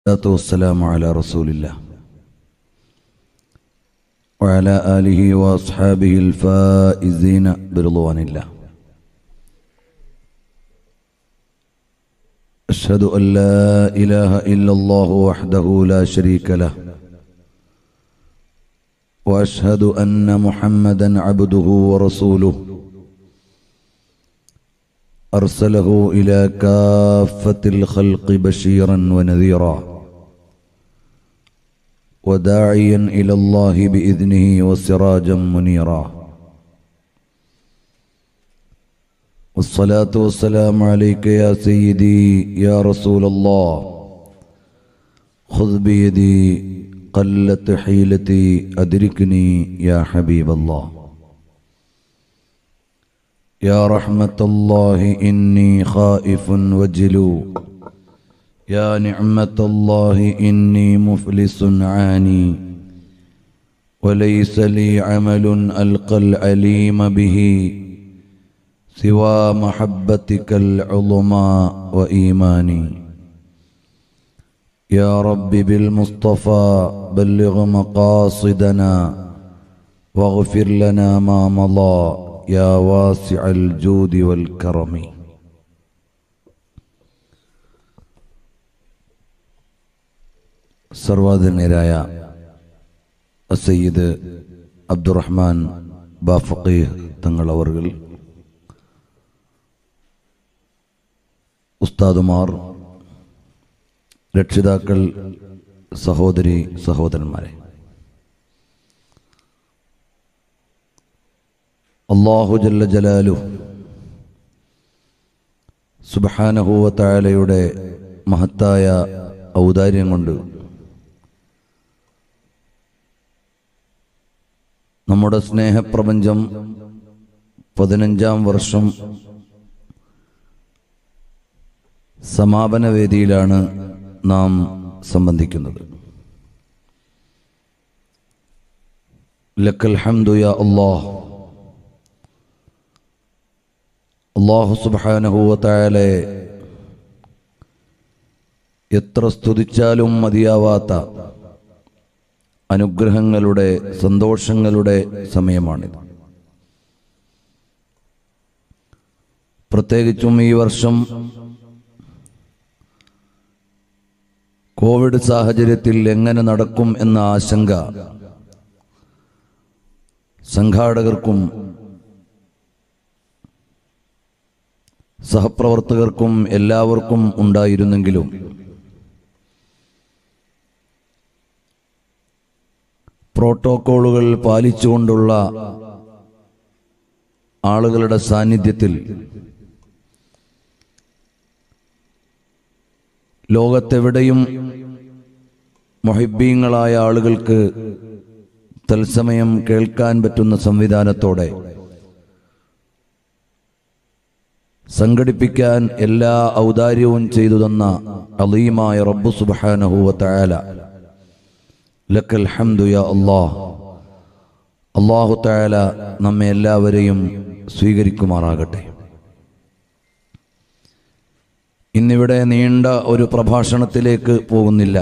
الصلاة والسلام على رسول الله وعلى آله وأصحابه الفائزين برضوان الله أشهد أن لا إله إلا الله وحده لا شريك له وأشهد أن محمدا عبده ورسوله أرسله إلى كافة الخلق بشيرا ونذيرا وداعيا إلى الله بإذنه وسراجا منيرا والصلاة والسلام عليك يا سيدي يا رسول الله خذ بيدي قلت حيلتي أدركني يا حبيب الله يا رحمة الله إني خائف وجلو يا نعمة الله إني مفلس عاني وليس لي عمل ألقى العليم به سوى محبتك العظمى وإيماني يا رب بالمصطفى بلغ مقاصدنا واغفر لنا ما مضى يا واسع الجود والكرم സർവാധന്യരായ സയ്യിദ് അബ്ദുറഹ്മാൻ ബാഫഖീഹ് തങ്ങൾ അവർകൾ ഉസ്താദുമാർ രക്ഷിതാക്കൾ സഹോദരി സഹോദരന്മാരെ അള്ളാഹു ജല്ല ജലാലു സുബാനഹൂവത്തായാലയുടെ മഹത്തായ ഔദാര്യം കൊണ്ട് നമ്മുടെ സ്നേഹപ്രപഞ്ചം പതിനഞ്ചാം വർഷം സമാപന വേദിയിലാണ് നാം സംബന്ധിക്കുന്നത് ലക്കൽ ഹംദു യാ അല്ലാഹ് അള്ളാഹു സുബാനഹൂവത്തായാലെ എത്ര സ്തുതിച്ചാലും മതിയാവാത്ത അനുഗ്രഹങ്ങളുടെ സന്തോഷങ്ങളുടെ സമയമാണിത് പ്രത്യേകിച്ചും ഈ വർഷം കോവിഡ് സാഹചര്യത്തിൽ എങ്ങനെ നടക്കും എന്ന ആശങ്ക സംഘാടകർക്കും സഹപ്രവർത്തകർക്കും എല്ലാവർക്കും ഉണ്ടായിരുന്നെങ്കിലും പ്രോട്ടോക്കോളുകൾ പാലിച്ചുകൊണ്ടുള്ള ആളുകളുടെ സാന്നിധ്യത്തിൽ ലോകത്തെവിടെയും മൊഹിബീങ്ങളായ ആളുകൾക്ക് തത്സമയം കേൾക്കാൻ പറ്റുന്ന സംവിധാനത്തോടെ സംഘടിപ്പിക്കാൻ എല്ലാ ഔദാര്യവും ചെയ്തു തന്ന അലീമായ റബ്ബു സുബാനഹുവല ലക്കൽ ഹംദു യാ അള്ളാഹ് അള്ളാഹു തായാല നമ്മെ എല്ലാവരെയും സ്വീകരിക്കുമാറാകട്ടെ ഇന്നിവിടെ നീണ്ട ഒരു പ്രഭാഷണത്തിലേക്ക് പോകുന്നില്ല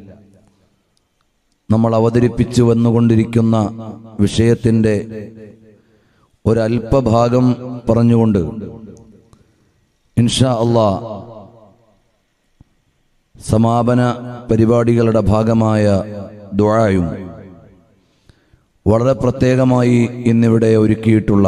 നമ്മൾ അവതരിപ്പിച്ചു വന്നുകൊണ്ടിരിക്കുന്ന വിഷയത്തിൻ്റെ ഒരല്പഭാഗം പറഞ്ഞുകൊണ്ട് ഇൻഷാ അള്ളാ സമാപന പരിപാടികളുടെ ഭാഗമായ ദുഴായും വളരെ പ്രത്യേകമായി ഇന്നിവിടെ ഒരുക്കിയിട്ടുള്ള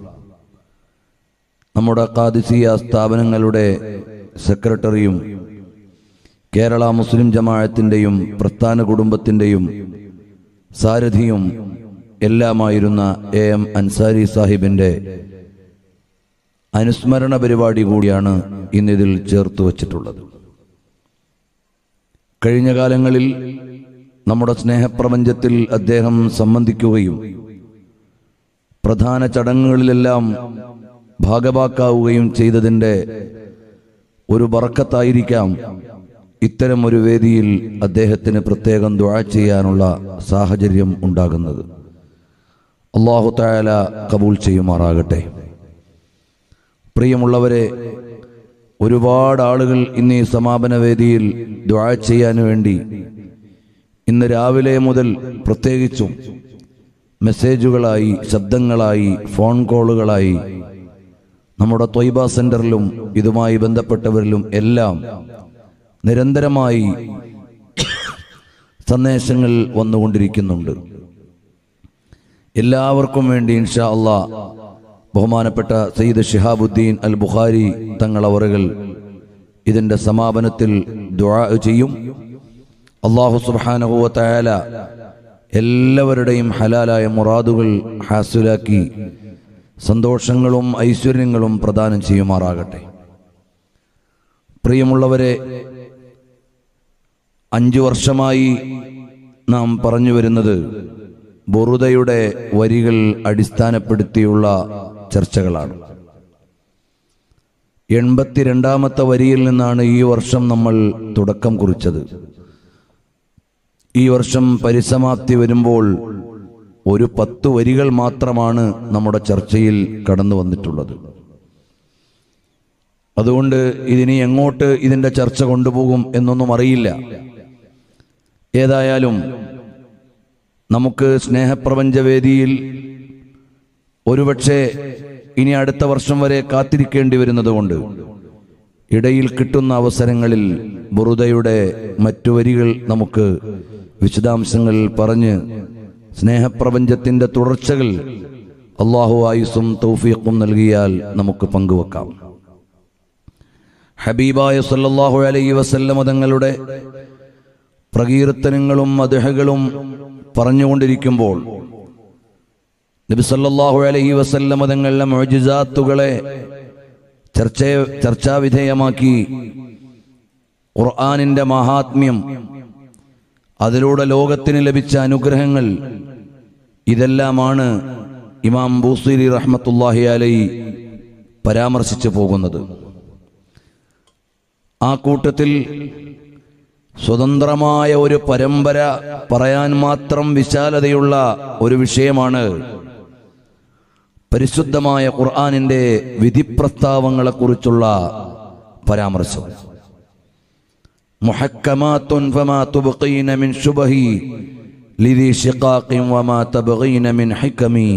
നമ്മുടെ കാദിസിയ സ്ഥാപനങ്ങളുടെ സെക്രട്ടറിയും കേരള മുസ്ലിം ജമാഅത്തിൻ്റെയും പ്രസ്ഥാന കുടുംബത്തിൻ്റെയും സാരഥിയും എല്ലാമായിരുന്ന എ എം അൻസാരി സാഹിബിൻ്റെ അനുസ്മരണ പരിപാടി കൂടിയാണ് ഇന്നിതിൽ ചേർത്ത് വച്ചിട്ടുള്ളത് കഴിഞ്ഞ കാലങ്ങളിൽ നമ്മുടെ സ്നേഹപ്രപഞ്ചത്തിൽ അദ്ദേഹം സംബന്ധിക്കുകയും പ്രധാന ചടങ്ങുകളിലെല്ലാം ഭാഗവാക്കാവുകയും ചെയ്തതിൻ്റെ ഒരു ബറക്കത്തായിരിക്കാം ഇത്തരം ഒരു വേദിയിൽ അദ്ദേഹത്തിന് പ്രത്യേകം ദുഴ ചെയ്യാനുള്ള സാഹചര്യം ഉണ്ടാകുന്നത് അള്ളാഹു തായാല കബൂൽ ചെയ്യുമാറാകട്ടെ പ്രിയമുള്ളവരെ ഒരുപാട് ആളുകൾ ഇന്ന് ഈ സമാപന വേദിയിൽ ദ്വാ ചെയ്യാൻ വേണ്ടി ഇന്ന് രാവിലെ മുതൽ പ്രത്യേകിച്ചും മെസ്സേജുകളായി ശബ്ദങ്ങളായി ഫോൺ കോളുകളായി നമ്മുടെ ത്വയ്ബ സെന്ററിലും ഇതുമായി ബന്ധപ്പെട്ടവരിലും എല്ലാം നിരന്തരമായി സന്ദേശങ്ങൾ വന്നുകൊണ്ടിരിക്കുന്നുണ്ട് എല്ലാവർക്കും വേണ്ടി ഇൻഷാ അള്ളാ ബഹുമാനപ്പെട്ട സയ്യിദ് ഷിഹാബുദ്ദീൻ അൽ ബുഖാരി തങ്ങളവറുകൾ ഇതിന്റെ സമാപനത്തിൽ ദുആ ചെയ്യും അള്ളാഹു സുബ്ഹാനഹു തആല എല്ലാവരുടെയും ഹലാലായ മുറാദുകൾ ഹാസുലാക്കി സന്തോഷങ്ങളും ഐശ്വര്യങ്ങളും പ്രദാനം ചെയ്യുമാറാകട്ടെ പ്രിയമുള്ളവരെ അഞ്ചു വർഷമായി നാം പറഞ്ഞു വരുന്നത് ബുറുദയുടെ വരികൾ അടിസ്ഥാനപ്പെടുത്തിയുള്ള ചർച്ചകളാണ് എൺപത്തിരണ്ടാമത്തെ വരിയിൽ നിന്നാണ് ഈ വർഷം നമ്മൾ തുടക്കം കുറിച്ചത് ഈ വർഷം പരിസമാപ്തി വരുമ്പോൾ ഒരു പത്ത് വരികൾ മാത്രമാണ് നമ്മുടെ ചർച്ചയിൽ കടന്നു വന്നിട്ടുള്ളത് അതുകൊണ്ട് ഇതിനി എങ്ങോട്ട് ഇതിന്റെ ചർച്ച കൊണ്ടുപോകും എന്നൊന്നും അറിയില്ല ഏതായാലും നമുക്ക് സ്നേഹപ്രപഞ്ചവേദിയിൽ ഒരുപക്ഷെ ഇനി അടുത്ത വർഷം വരെ കാത്തിരിക്കേണ്ടി വരുന്നത് കൊണ്ട് ഇടയിൽ കിട്ടുന്ന അവസരങ്ങളിൽ ബുറുദയുടെ മറ്റു വരികൾ നമുക്ക് വിശദാംശങ്ങൾ പറഞ്ഞ് സ്നേഹപ്രപഞ്ചത്തിന്റെ തുടർച്ചകൾ അള്ളാഹു ആയുസും തൗഫീഖും നൽകിയാൽ നമുക്ക് പങ്കുവെക്കാം ഹബീബായ സല്ലല്ലാഹു അലൈഹി വസല്ലമ തങ്ങളുടെ പ്രകീർത്തനങ്ങളും അദ്ദേഹങ്ങളും പറഞ്ഞുകൊണ്ടിരിക്കുമ്പോൾ നബി സല്ലല്ലാഹു അലൈഹി വസല്ലമ തങ്ങളുടെ മുഅ്ജിസാത്തുകളെ ചർച്ച ചർച്ചാവിധേയമാക്കി ഖുർആനിന്റെ മഹാത്മ്യം അതിലൂടെ ലോകത്തിന് ലഭിച്ച അനുഗ്രഹങ്ങൾ ഇതെല്ലാമാണ് ഇമാം ബൂസിരി റഹ്മത്തുല്ലാഹി അലൈ പരാമർശിച്ചു പോകുന്നത് ആ കൂട്ടത്തിൽ സ്വതന്ത്രമായ ഒരു പരമ്പര പറയാൻ മാത്രം വിശാലതയുള്ള ഒരു വിഷയമാണ് പരിശുദ്ധമായ ഖുർആാനിന്റെ വിധിപ്രസ്താവങ്ങളെക്കുറിച്ചുള്ള പരാമർശം മുഹക്കമാത്തുൻ ഫമാ തുബ്ഖീന മിൻ ശുബഹി ലിദി ശിഖാഖിൻ വമാ തബ്ഗീന മിൻ ഹികമി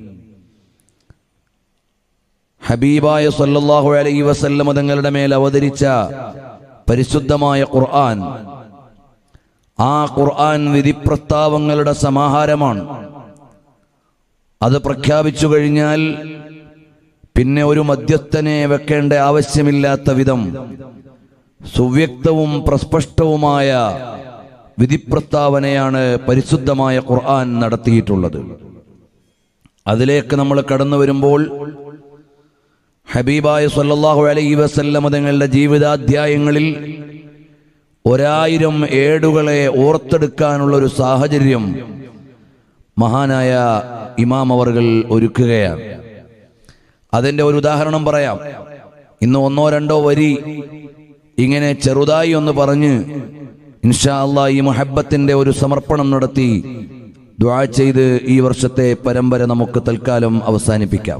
ഹബീബായ സല്ലല്ലാഹു അലൈഹി വസല്ലമ തങ്ങളുടെ മേൽ അവതരിച്ച പരിശുദ്ധമായ ഖുർആൻ ആ ഖുർആൻ വിധിപ്രസ്താവങ്ങളുടെ സമാഹാരമാണ് അത് പ്രഖ്യാപിച്ചു കഴിഞ്ഞാൽ പിന്നെ ഒരു മധ്യസ്ഥനെ വെക്കേണ്ട ആവശ്യമില്ലാത്ത വിധം സുവ്യക്തവും പ്രസ്പഷ്ടവുമായ വിധിപ്രസ്താവനയാണ് പരിശുദ്ധമായ ഖുർആൻ നടത്തിയിട്ടുള്ളത് അതിലേക്ക് നമ്മൾ കടന്നു വരുമ്പോൾ ഹബീബായ സല്ലല്ലാഹു അലൈഹി വസല്ലമ തങ്ങളുടെ ജീവിതാധ്യായങ്ങളിൽ ഒരായിരം ഏടുകളെ ഓർത്തെടുക്കാനുള്ള ഒരു സാഹചര്യം മഹാനായ ഇമാം അവർകൾ ഒരുക്കുകയാണ് അതിന്റെ ഒരു ഉദാഹരണം പറയാം ഇന്ന് ഒന്നോ രണ്ടോ വരി ഇങ്ങനെ ചെറുതായി ഒന്ന് പറഞ്ഞ് ഇൻഷാ അള്ളാ ഈ മുഹബത്തിന്റെ ഒരു സമർപ്പണം നടത്തി ദ്വാ ചെയ്ത് ഈ വർഷത്തെ പരമ്പര നമുക്ക് തൽക്കാലം അവസാനിപ്പിക്കാം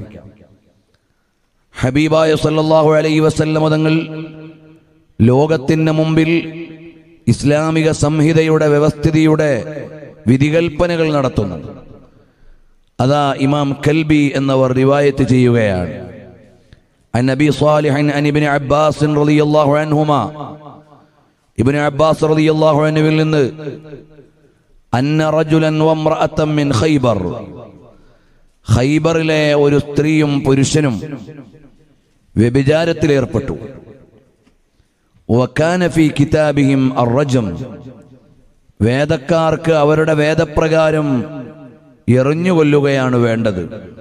ഹബീബായ സല്ലല്ലാഹു അലൈഹി വസല്ലമ തങ്ങൾ ലോകത്തിന് മുമ്പിൽ ഇസ്ലാമിക സംഹിതയുടെ വ്യവസ്ഥിതിയുടെ വിധികൽപ്പനകൾ നടത്തുന്നു അതാ ഇമാം കൽബി എന്നവർ റിവായത്ത് ചെയ്യുകയാണ് عن ابي صالح عن ابن عباس رضي الله عنهما ابن عباس رضي الله عنه നിന്ന് അന്ന റജുലൻ വംറഅതൻ മിൻ ഖൈബർ ഖൈബറിലെ ഒരു സ്ത്രീയും പുരുഷനും വ്യഭിചാരത്തിൽ ഏർപ്പെട്ടു വക്കാന ഫി കിതാബിഹിം അർറജം വേദക്കാർക്ക് അവരുടെ വേദപ്രകാരം എറിഞ്ഞുകൊല്ലുകയാണ് വേണ്ടത്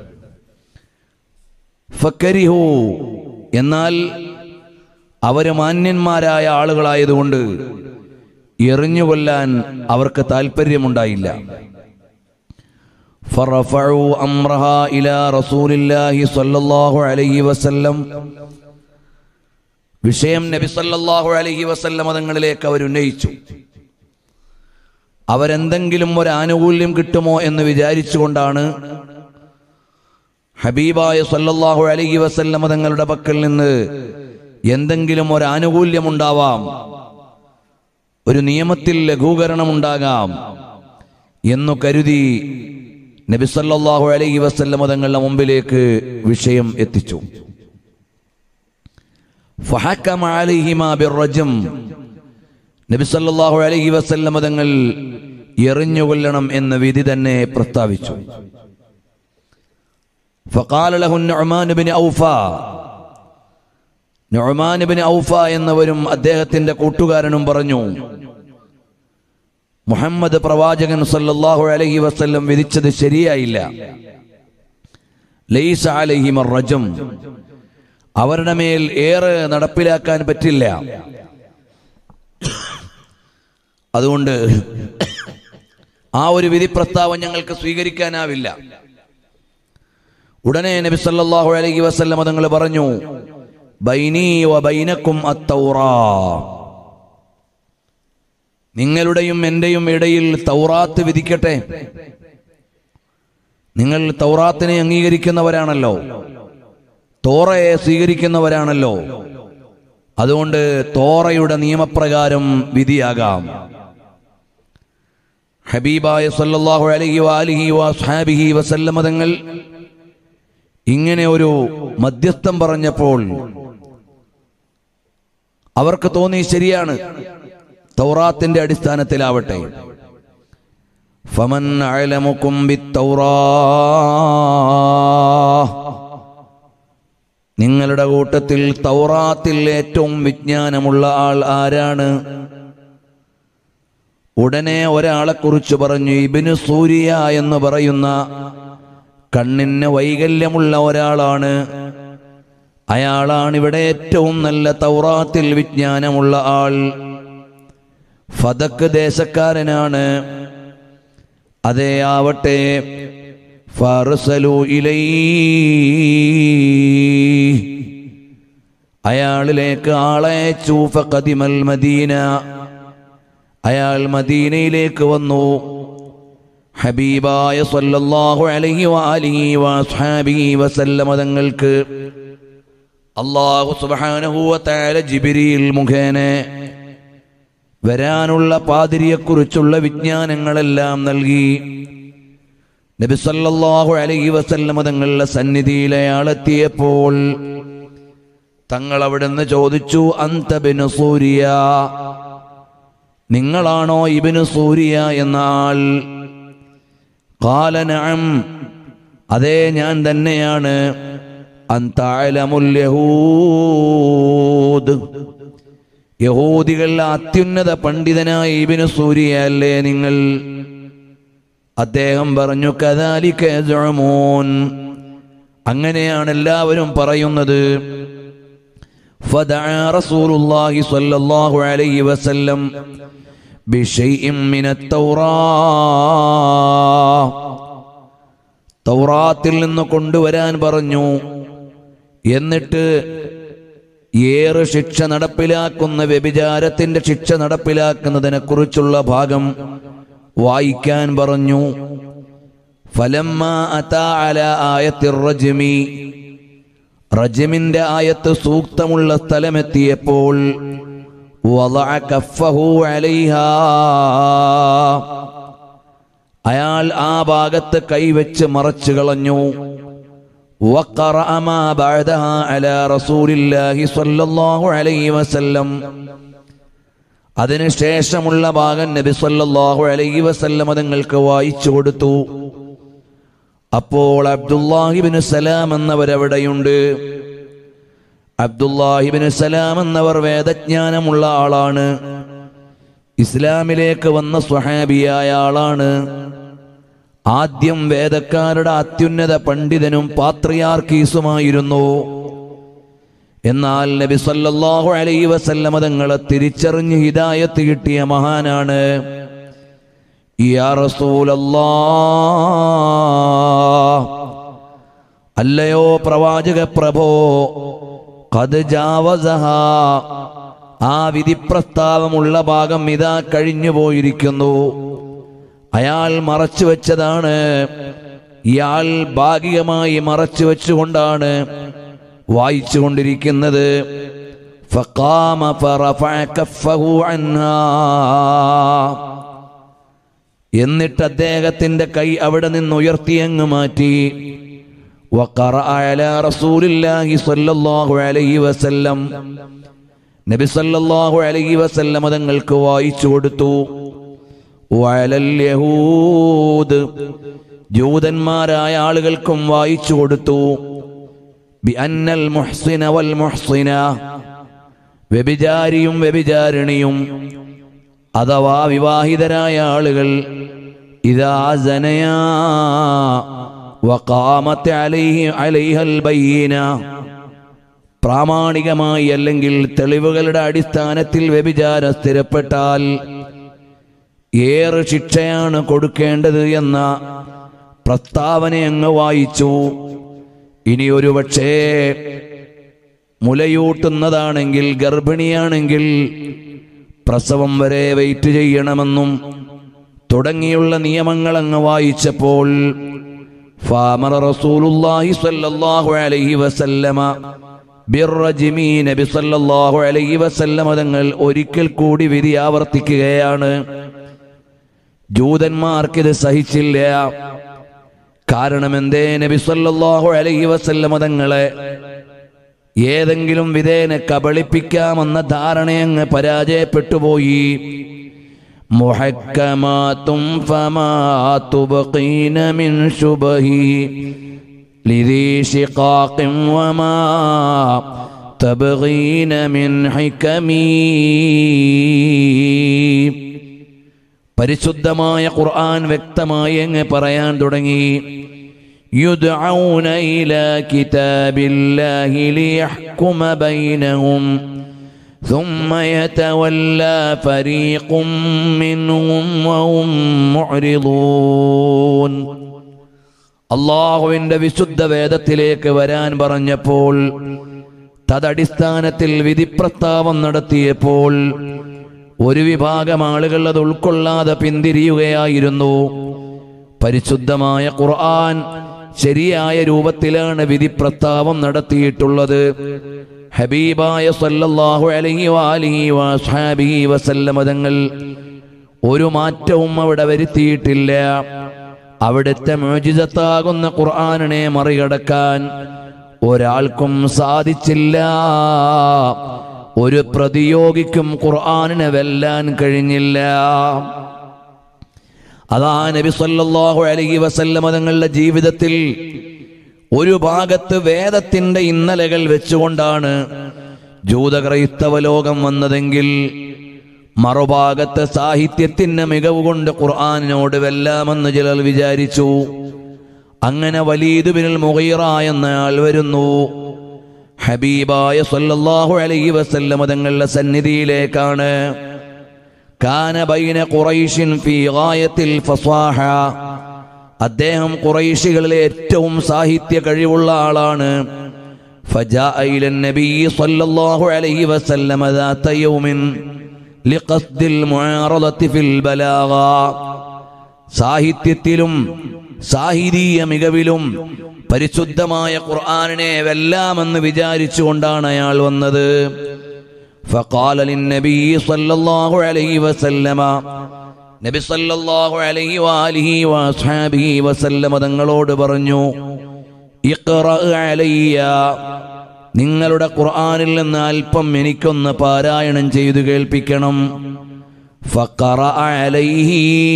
ഫക്കരിഹു എന്നാൽ അവര് മാന്യന്മാരായ ആളുകളായതുകൊണ്ട് എറിഞ്ഞുകൊല്ലാൻ അവർക്ക് താല്പര്യമുണ്ടായില്ല فرفعوا أمرها إلى رسول الله صلى الله عليه وسلم വിഷയം നബി സല്ലല്ലാഹു അലൈഹി വസല്ലമ തങ്ങളിലേക്ക് അവർ ഉന്നയിച്ചു അവരെന്തെങ്കിലും ഒരു ആനുകൂല്യം കിട്ടുമോ എന്ന് വിചാരിച്ചുകൊണ്ടാണ് ഹബീബായ സല്ലല്ലാഹു അലൈഹി വസല്ലമ തങ്ങളുടെ പക്കൽ നിന്ന് എന്തെങ്കിലും ഒരു ആനുകൂല്യമുണ്ടാവാം ഒരു നിയമത്തിൽ ലഘൂകരണമുണ്ടാകാം എന്നു കരുതി നബിസല്ലാഹു അലൈഹി വസല്ലമ തങ്ങളുടെ മുമ്പിലേക്ക് വിഷയം എത്തിച്ചു ഫഹക്കമ അലൈഹിമാ ബിർറജം നബി സല്ലല്ലാഹു അലൈഹി വസല്ലമ തങ്ങൾ എറിഞ്ഞുകൊല്ലണം എന്ന വിധി തന്നെ പ്രസ്താവിച്ചു فقال له النعمان بن ഔഫാ നുഅ്മാൻ ബിൻ ഔഫ എന്നവരും അദ്ദേഹത്തിന്റെ കൂട്ടുകാരനും പറഞ്ഞു മുഹമ്മദ് പ്രവാചകൻ സല്ലല്ലാഹു അലൈഹി വസല്ലം വിധിച്ചത് ശരിയായില്ല ലൈസ അലൈഹിം റജം അവരുടെ മേൽ ഏറെ നടപ്പിലാക്കാൻ പറ്റില്ല അതുകൊണ്ട് ആ ഒരു വിധി പ്രസ്താവം ഞങ്ങൾക്ക് സ്വീകരിക്കാനാവില്ല ഉടനെ നബി സല്ലല്ലാഹു അലൈഹി വസല്ലം തങ്ങൾ പറഞ്ഞു ബൈനീ വ ബൈനക്കും അത്തൗറാ നിങ്ങളുടെയും എന്റെയും ഇടയിൽ തൗറാത്ത് വിധിക്കട്ടെ നിങ്ങൾ തൗറാത്തിനെ അംഗീകരിക്കുന്നവരാണല്ലോ തോറയെ സ്വീകരിക്കുന്നവരാണല്ലോ അതുകൊണ്ട് തോറയുടെ നിയമപ്രകാരം വിധിയാകാം ഹബീബായ സല്ലല്ലാഹു അലൈഹി വാലിഹി വസ്ഹാബിഹി വസല്ലമ തങ്ങൾ ഇങ്ങനെ ഒരു മധ്യസ്ഥം പറഞ്ഞപ്പോൾ അവർക്ക് തോന്നി ശരിയാണ് തൗറാത്തിന്റെ അടിസ്ഥാനത്തിലാവട്ടെ ഫമൻ അഅലമുക്കും ബിത്തൗറാ നിങ്ങളുടെ കൂട്ടത്തിൽ തൗറാത്തിൽ ഏറ്റവും വിജ്ഞാനമുള്ള ആൾ ആരാണ് ഉടനെ ഒരാളെ കുറിച്ച് പറഞ്ഞു ഇബിന് സൂര്യ എന്ന് പറയുന്ന കണ്ണിന് വൈകല്യമുള്ള ഒരാളാണ് അയാളാണ് ഇവിടെ ഏറ്റവും നല്ല തൗറാത്തിൽ വിജ്ഞാനമുള്ള ആൾ ഫതക്ക് ദേശക്കാരനാണ് അതേ ആവട്ടെ ഫാറുസലു ഇലൈ അയാളിലേക്ക് ആളെ ചൂഫ കദിമൽ മദീന അയാൾ മദീനയിലേക്ക് വന്നു ഹബീബായ സല്ലല്ലാഹു അലൈഹി വആലിഹി വസ്ഹാബിഹി വസല്ലമ തങ്ങൾക്ക് അല്ലാഹു സുബ്ഹാനഹു വതആല ജിബ്രീൽ മുഖേന വരാനുള്ള പാതിരിയെക്കുറിച്ചുള്ള വിജ്ഞാനങ്ങളെല്ലാം നൽകി നബി സല്ലല്ലാഹു അലൈഹി വസല്ലമ തങ്ങളുടെ സന്നിധിയിൽ അയാളെത്തിയപ്പോൾ തങ്ങൾ അവിടുന്ന് ചോദിച്ചു അന്തബിന് സൂര്യ നിങ്ങളാണോ ഇബിന് സൂര്യ എന്ന ആൾ കാലനഅം അതേ ഞാൻ തന്നെയാണ് അന്താലമുൽ യഹൂദ് യഹൂദികൾ അത്യുന്നത പണ്ഡിതനായ ഇബിന് സൂര്യ അല്ലേ നിങ്ങൾ അദ്ദേഹം പറഞ്ഞു കദാലിക യസ്ഉമൂൻ അങ്ങനെയാണ് എല്ലാവരും പറയുന്നത് فدعا رسول الله صلى الله عليه وسلم بشيء من التوراة തൗറാത്തിൽ നിന്ന് കൊണ്ടുവരാൻ പറഞ്ഞു എന്നിട്ട് ഏറ് ശിക്ഷ നടപ്പിലാക്കുന്ന വ്യഭിചാരത്തിന്റെ ശിക്ഷ നടപ്പിലാക്കുന്നതിനെ കുറിച്ചുള്ള ഭാഗം വായിക്കാൻ പറഞ്ഞു ഫലമ്മ അതാ അല ആയത്തിർ റജ്മി റജമിന്റെ ആയത്ത് സൂക്തമുള്ള സ്ഥലമെത്തിയപ്പോൾ വദഅ കഫഹു അലൈഹാ അയാൾ ആ ഭാഗത്ത് കൈവച്ച് മറച്ചു കളഞ്ഞു وقرأ ما بعدها على رسول الله صلى الله عليه وسلم അതിനുശേഷമുള്ള ഭാഗം നബി സല്ലല്ലാഹു അലൈഹി വസല്ലം തങ്ങൾക്ക് വായിച്ചു കൊടുത്തു അപ്പോൾ അബ്ദുല്ലാഹിബിന് സലാം എന്നവരവിടെയുണ്ട് അബ്ദുല്ലാഹിബിന് സലാം എന്നവർ വേദജ്ഞാനമുള്ള ആളാണ് ഇസ്ലാമിലേക്ക് വന്ന സ്വഹാബിയായ ആളാണ് ആദ്യം വേദക്കാരുടെ അത്യുന്നത പണ്ഡിതനും പാത്രിയാർക്കീസുമായിരുന്നു എന്നാൽ നബി സല്ലല്ലാഹു അലൈഹി വസല്ലമ തങ്ങളെ തിരിച്ചറിഞ്ഞ് ഹിദായത്ത് കിട്ടിയ മഹാനാണ് യാ റസൂലല്ലാ അല്ലയോ പ്രവാചക പ്രഭോ കത് ജാവസഹ ആ വിധിപ്രസ്താവമുള്ള ഭാഗം ഇതാ കഴിഞ്ഞു പോയിരിക്കുന്നു അയാൾ മറച്ചു വെച്ചതാണ് ഇയാൾ ഭാഗികമായി മറച്ചു വെച്ചുകൊണ്ടാണ് വായിച്ചു കൊണ്ടിരിക്കുന്നത് فقام فرفع كفه عنها എന്നിട്ട് അദ്ദേഹത്തിന്റെ കൈ അവിടെ നിന്ന് ഉയർത്തി അങ്ങ് മാറ്റി وقرأ على رسول الله صلى الله عليه وسلم നബി സല്ലല്ലാഹു അലൈഹി വസല്ലം തങ്ങൾക്ക് വായിച്ചു കൊടുത്തു വഅലൽ യഹൂദ് ജൂതന്മാരായ ആളുകൾക്കും വായിച്ചു കൊടുത്തു ബി അന്നൽ മുഹ്സിന വൽ മുഹ്സിന വ്യഭിചാരിയും വ്യഭിചാരിണിയും അഥവാ വിവാഹിതരായ ആളുകൾ ഇതാ ജനയാ വഖാമത്ത് അലൈഹി അലൈഹൽ ബയ്യന പ്രാമാണികമായി അല്ലെങ്കിൽ തെളിവുകളുടെ അടിസ്ഥാനത്തിൽ വ്യഭിചാരം സ്ഥിരപ്പെട്ടാൽ ഏറെ ശിക്ഷയാണ് കൊടുക്കേണ്ടത് എന്ന പ്രസ്താവന അങ്ങ് വായിച്ചു ഇനി ഒരു പക്ഷേ മുലയൂട്ടുന്നതാണെങ്കിൽ ഗർഭിണിയാണെങ്കിൽ പ്രസവം വരെ വെയിറ്റ് ചെയ്യണമെന്നും തുടങ്ങിയുള്ള നിയമങ്ങൾ അങ്ങ് വായിച്ചപ്പോൾ ഫാമറ റസൂലുള്ളാഹി സ്വല്ലല്ലാഹു അലൈഹി വസല്ലമ ബിർറജിമി നബി സല്ലല്ലാഹു അലൈഹി വസല്ലമ തങ്ങൾ ഒരിക്കൽ കൂടി വിധി ആവർത്തിക്കുകയാണ് ജൂതന്മാർക്കിത് സഹിച്ചില്ല കാരണം എന്തേ നബി സല്ലല്ലാഹു അലൈഹി വസല്ലമ തങ്ങളെ ഏതെങ്കിലും വിധേന കബളിപ്പിക്കാമെന്ന ധാരണയങ്ങ് പരാജയപ്പെട്ടുപോയി മുഹക്കമാത്തും ഫമാ തുബഖീന മിൻ ശുബഹി لذي شقاق وما تبغين من حكمي പരിശുദ്ധമായ ഖുർആൻ വ്യക്തമായി അങ്ങ് പറയാൻ തുടങ്ങി يدعون إلى كتاب الله ليحكم بينهم ثم يتولى فريق منهم وهم معرضون അള്ളാഹുവിന്റെ വിശുദ്ധ വേദത്തിലേക്ക് വരാൻ പറഞ്ഞപ്പോൾ തദടിസ്ഥാനത്തിൽ വിധിപ്രസ്താവം നടത്തിയപ്പോൾ ഒരു വിഭാഗം ആളുകൾ അത് ഉൾക്കൊള്ളാതെ പിന്തിരിയുകയായിരുന്നു പരിശുദ്ധമായ ഖുർആൻ ശരിയായ രൂപത്തിലാണ് വിധിപ്രസ്താവം നടത്തിയിട്ടുള്ളത് ഹബീബായ സല്ലല്ലാഹു അലൈഹി വാലിഹി വസ്ഹാബിഹി വസല്ലമ തങ്ങൾ ഒരു മാറ്റവും അവിടെ വരുത്തിയിട്ടില്ല അവിടുത്തെ മോചിതത്താകുന്ന ഖുർആാനിനെ മറികടക്കാൻ ഒരാൾക്കും സാധിച്ചില്ല ഒരു പ്രതിയോഗിക്കും ഖുർആാനിനെ വെല്ലാൻ കഴിഞ്ഞില്ല അതാ നബി സല്ലല്ലാഹു അലൈഹി വസല്ലമ തങ്ങളുടെ ജീവിതത്തിൽ ഒരു ഭാഗത്ത് വേദത്തിന്റെ ഇന്നലകൾ വെച്ചുകൊണ്ടാണ് ജൂതക്രൈസ്തവ ലോകം വന്നതെങ്കിൽ മറുഭാഗത്ത് സാഹിത്യത്തിന്റെ മികവ് കൊണ്ട് ഖുർആാനിനോട് വെല്ലാമെന്ന് ചിലർ വിചാരിച്ചു അങ്ങനെ വലീദ് ബിനുൽ മുഗീറ എന്ന ആൾ വരുന്നു ഹബീബായ സല്ലല്ലാഹു അലൈഹി വസല്ലമ തങ്ങളുടെ സന്നിധിയിലേക്കാണ് കാന ബൈന ഖുറൈശിൻ ഫീ ഗായത്തിൽ ഫസാഹ അദ്ദേഹം ഖുറൈശികളിലെ ഏറ്റവും സാഹിത്യ കഴിവുള്ള ആളാണ് فجاء إلى النبي صلى الله عليه وسلم ذات يوم لقصد المعارضة في البلاغة സാഹിത്യത്തിലും സാഹിതീയ മികവിലും പരിശുദ്ധമായ ഖുർആാനിനെ വെല്ലാമെന്ന് വിചാരിച്ചുകൊണ്ടാണ് അയാൾ വന്നത് فقال للنبي صلى الله عليه وسلم നബി സല്ലല്ലാഹു അലൈഹി വാലിഹി വസ്ഹാബിഹി വസല്ലമ തങ്ങളോട് പറഞ്ഞു ഇഖ്റ അലയ്യ നിങ്ങളുടെ ഖുർആനിൽ നിന്ന് അല്പം എനിക്കൊന്ന് പാരായണം ചെയ്തു കേൾപ്പിക്കണം فقرأ عليه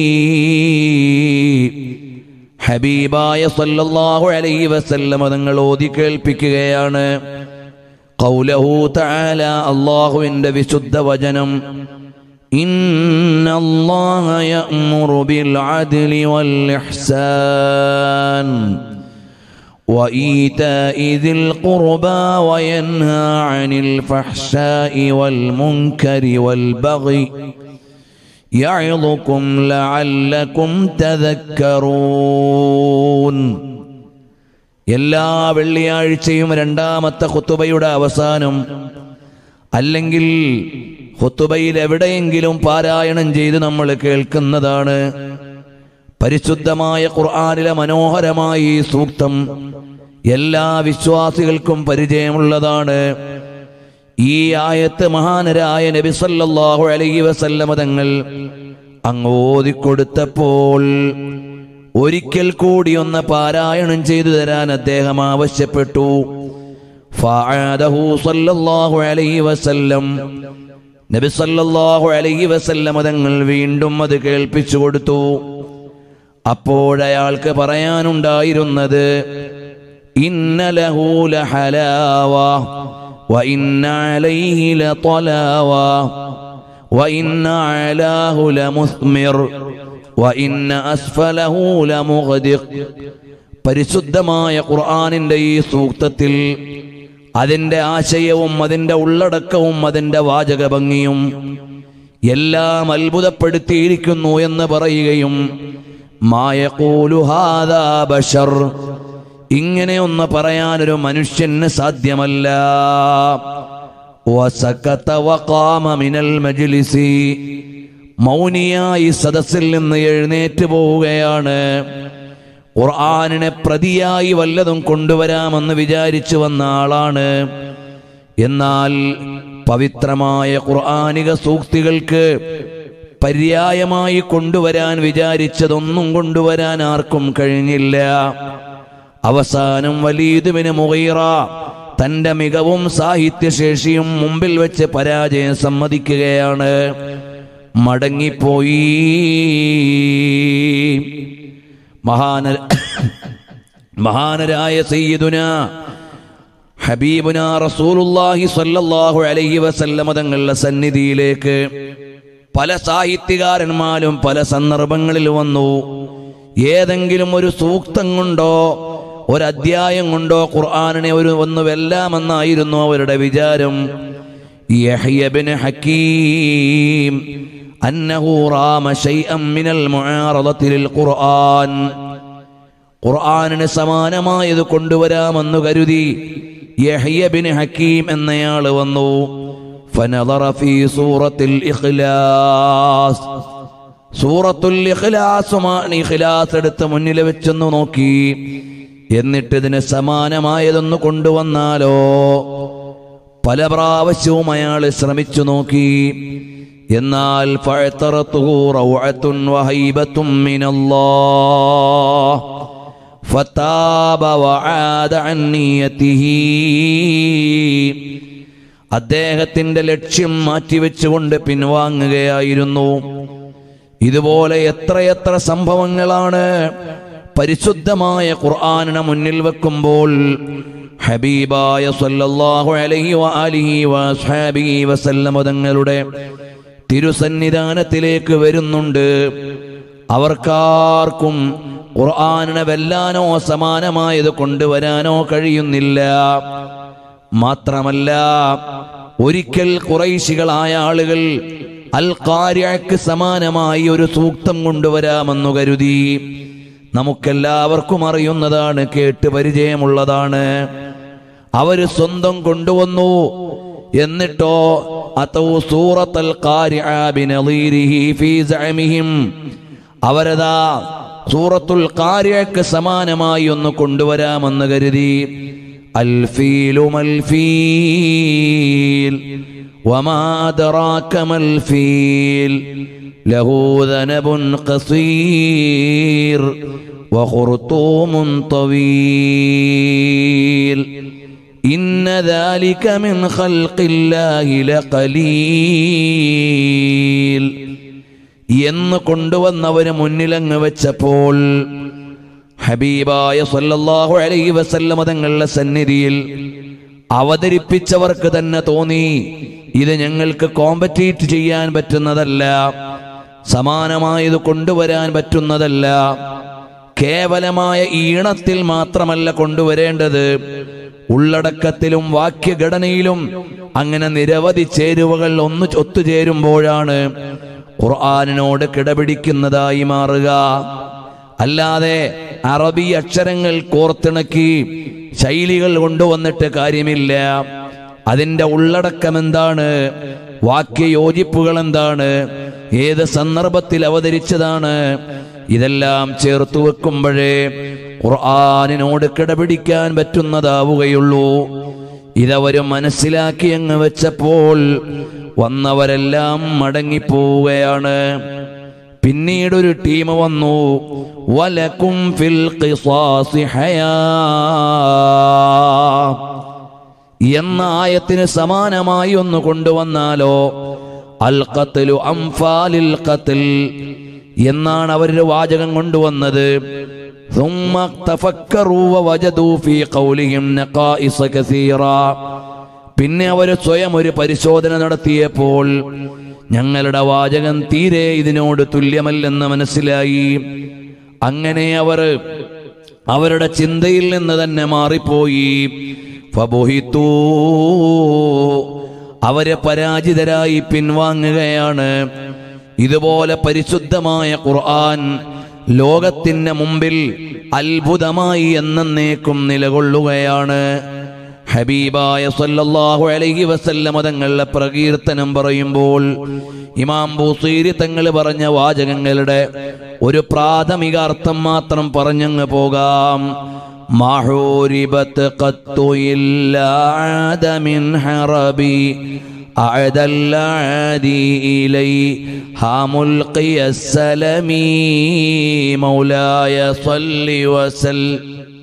ഹബീബായ സല്ലല്ലാഹു അലൈഹി വസല്ലമ തങ്ങൾ ഓതി കേൾപ്പിക്കുകയാണ് ഖൗലഹു തആല അല്ലാഹുവിന്റെ വിശുദ്ധ വചനം إن الله يأمر بالعدل والإحسان وإيتاء ذي القربى وينهى عن الفحشاء والمنكر والبغي يعظكم لعلكم تذكرون എല്ലാ വെള്ളിയാഴ്ചയും രണ്ടാമത്തെ ഖുത്തുബയുടെ അവസാനം അല്ലെങ്കിൽ ഖുത്തുബയിൽ എവിടെയെങ്കിലും പാരായണം ചെയ്ത് നമ്മൾ കേൾക്കുന്നതാണ് പരിശുദ്ധമായ ഖുർആാനിലെ മനോഹരമായ ഈ സൂക്തം എല്ലാ വിശ്വാസികൾക്കും പരിചയമുള്ളതാണ് ഈ ആയത്ത് മഹാനരായ നബി സല്ലല്ലാഹു അലൈഹി വസല്ലമ തങ്ങൾ അങ്ങ് ഓതിക്കൊടുത്തപ്പോൾ ഒരിക്കൽ കൂടി ഒന്ന് പാരായണം ചെയ്തു തരാൻ അദ്ദേഹം ആവശ്യപ്പെട്ടു ഫഅദഹു സല്ലല്ലാഹു അലൈഹി വസല്ലം നബി സല്ലല്ലാഹു അലൈഹി വസല്ലം തങ്ങൾ വീണ്ടും അത് കേൾപ്പിച്ചു കൊടുത്തു അപ്പോഴയാൾക്ക് പറയാനുണ്ടായിരുന്നത് ഇന്ന ലഹു ലഹലാവ وإن عليه لطلاوى وإن أعلاه لمثمر وإن أسفله لمغدق പരിശുദ്ധമായ ഖുർആാനിന്റെ ഈ സൂക്തത്തിൽ അതിന്റെ ആശയവും അതിന്റെ ഉള്ളടക്കവും അതിന്റെ വാചക ഭംഗിയും എല്ലാം അത്ഭുതപ്പെടുത്തിയിരിക്കുന്നു എന്ന് പറയുകയും മായകൂലുഹാദാ ബഷർ ഇങ്ങനെ ഒന്ന് പറയാനൊരു മനുഷ്യന് സാധ്യമല്ല വസക്കത്ത വഖാമ മിനൽ മജ്ലിസി മൗനിയായി സദസ്സിൽ നിന്ന് എഴുന്നേറ്റ് പോവുകയാണ് ഖുർആാനിനെ പ്രതിയായി വല്ലതും കൊണ്ടുവരാമെന്ന് വിചാരിച്ചു വന്ന ആളാണ് എന്നാൽ പവിത്രമായ ഖുർആാനിക സൂക്തികൾക്ക് പര്യായമായി കൊണ്ടുവരാൻ വിചാരിച്ചതൊന്നും കൊണ്ടുവരാൻ ആർക്കും കഴിഞ്ഞില്ല അവസാനം വലീദുവിന് മുഗീറ തന്റെ മികവും സാഹിത്യശേഷിയും മുമ്പിൽ വെച്ച് പരാജയം സമ്മതിക്കുകയാണ് മടങ്ങിപ്പോയി മഹാന മഹാനരായ സയ്യിദുന ഹബീബുന റസൂലുള്ളാഹി സ്വല്ലല്ലാഹു അലൈഹി വസല്ലമ തങ്ങളുടെ സന്നിധിയിലേക്ക് പല സാഹിത്യകാരന്മാരും പല സന്ദർഭങ്ങളിൽ വന്നു ഏതെങ്കിലും ഒരു സൂക്തം കൊണ്ടോ ഒരധ്യായം കൊണ്ടോ ഖുർആാനിനെ ഒരു ഒന്ന് വെല്ലാമെന്നായിരുന്നു അവരുടെ വിചാരം യഹ്യബിന് ഹക്കീം അന്നഹു റാമ ശൈഅം മിനൽ മുആറദത്തി ലിൽ ഖുർആൻ ഖുർആനിന് സമാനമായത് കൊണ്ടുവരാമെന്ന് കരുതി യഹ്യബിന് ഹക്കീം എന്നയാൾ വന്നു فنظر في سورة الإخلاص സൂറത്തുൽ ഇഖ്ലാസുമാണ് ഇഖ്ലാസ് എടുത്ത് മുന്നിൽ വെച്ചൊന്ന് നോക്കി എന്നിട്ട് ഇതിന് സമാനമായതൊന്ന് കൊണ്ടുവന്നാലോ പല പ്രാവശ്യവും അയാൾ ശ്രമിച്ചു നോക്കി എന്നാൽ ഫഅ്തറത്തുഹു റൗഅത്തുൻ വഹൈബത്തും മിനല്ലാഹ് ഫതാബ വആദ അൻ നിയതിഹി അദ്ദേഹത്തിന്റെ ലക്ഷ്യം മാറ്റിവെച്ചുകൊണ്ട് പിൻവാങ്ങുകയായിരുന്നു ഇതുപോലെ എത്രയെത്ര സംഭവങ്ങളാണ് പരിശുദ്ധമായ ഖുർആാനിനെ മുന്നിൽ വെക്കുമ്പോൾ ഹബീബായ സല്ലല്ലാഹു അലൈഹി വആലിഹി വസ്ഹാബിഹി വസല്ലമ തങ്ങളുടെ തിരുസന്നിധാനത്തിലേക്ക് വരുന്നുണ്ട് അവർക്കാർക്കും ഖുർആാനിനെ വെല്ലാനോ സമാനമായത് കൊണ്ടുവരാനോ കഴിയുന്നില്ല മാത്രമല്ല ഒരിക്കൽ കുറൈശികളായ ആളുകൾ അൽ കാര്യക്ക് സമാനമായി ഒരു സൂക്തം കൊണ്ടുവരാമെന്നു കരുതി നമുക്കെല്ലാവർക്കും അറിയുന്നതാണ് കേട്ട് പരിചയമുള്ളതാണ് അവര് സ്വന്തം കൊണ്ടുവന്നു എന്നിട്ടോ അതൗ സൂറത്തൽ ഖാരിഅ ബിനളീരിഹി ഫീ സഅമിഹിം അവരതാ സൂറത്തുൽ ഖാരിഅക്ക് സമാനമായി ഒന്ന് കൊണ്ടുവരാമെന്ന് കരുതി الفيل ما الفيل وما أدراك ما الفيل له ذنب قصير وخرطوم طويل إن ذلك من خلق الله لقليل എന്ന് കൊണ്ടുവന്നവന് മുന്നിലങ്ങ് വെച്ചപ്പോൾ ഹബീബായ സല്ലല്ലാഹു അലൈഹി വസല്ലമ തങ്ങളുടെ സന്നിധിയിൽ അവതരിപ്പിച്ചവർക്ക് തന്നെ തോന്നി ഇത് ഞങ്ങൾക്ക് കോമ്പറ്റീറ്റ് ചെയ്യാൻ പറ്റുന്നതല്ല സമാനമായത് കൊണ്ടുവരാൻ പറ്റുന്നതല്ല കേവലമായ ഈണത്തിൽ മാത്രമല്ല കൊണ്ടുവരേണ്ടത് ഉള്ളടക്കത്തിലും വാക്യഘടനയിലും അങ്ങനെ നിരവധി ചേരുവകൾ ഒന്ന് ഒത്തുചേരുമ്പോഴാണ് ഖുർആാനിനോട് കിടപിടിക്കുന്നതായി മാറുക അല്ലാതെ അറബി അക്ഷരങ്ങൾ കോർത്തിണക്കി ശൈലികൾ കൊണ്ടുവന്നിട്ട് കാര്യമില്ല അതിൻ്റെ ഉള്ളടക്കം എന്താണ് വാക്യയോജിപ്പുകൾ എന്താണ് ഏത് സന്ദർഭത്തിൽ അവതരിച്ചതാണ് ഇതെല്ലാം ചേർത്തു വെക്കുമ്പോഴേ ഖുർആാനിനോട് കിടപിടിക്കാൻ പറ്റുന്നതാവുകയുള്ളൂ ഇതവര് മനസ്സിലാക്കി അങ്ങ് വെച്ചപ്പോൾ വന്നവരെല്ലാം മടങ്ങിപ്പോവുകയാണ് പിന്നീട് ഒരു ടീം വന്നു വലക്കും ഫിൽ ഖിസാസി ഹയാ എന്ന ആയത്തിന് സമാനമായി ഒന്ന് കൊണ്ടുവന്നാലോ അൽ ഖത്ലു അംഫാലിൽ ഖത്ൽ എന്നാണ് അവരുടെ വാചകം കൊണ്ടുവന്നത് ثم تفكروا ووجدوا في قولهم نقائص كثيرا പിന്നെ അവർ സ്വയം ഒരു പരിശോധന നടത്തിയപ്പോൾ ഞങ്ങളുടെ വാചകം തീരെ ഇതിനോട് തുല്യമല്ലെന്ന് മനസ്സിലായി അങ്ങനെ അവർ അവരുടെ ചിന്തയിൽ നിന്ന് തന്നെ മാറിപ്പോയി ഫബുഹിത്തൂ അവരെ പരാജിതരായി പിൻവാങ്ങുകയാണ് ഇതുപോലെ പരിശുദ്ധമായ ഖുർആൻ ലോകത്തിന് മുമ്പിൽ അത്ഭുതമായി എന്നേക്കും നിലകൊള്ളുകയാണ് ഹബീബായ സല്ലല്ലാഹു അലൈഹി വസല്ലമ തങ്ങളുടെ പ്രകീർത്തനം പറയുമ്പോൾ ഇമാം ബൂസീരി തങ്ങൾ പറഞ്ഞ വാചകങ്ങളുടെ ഒരു പ്രാഥമിക അർത്ഥം മാത്രം പറഞ്ഞങ്ങ് പോകാം മാഹൂരിബത്ത് ഖത്തു ഇല്ലാ ആദ മിൻ ഹറബി أعد العادي إليها ملقي السلم مولاي صل وسلم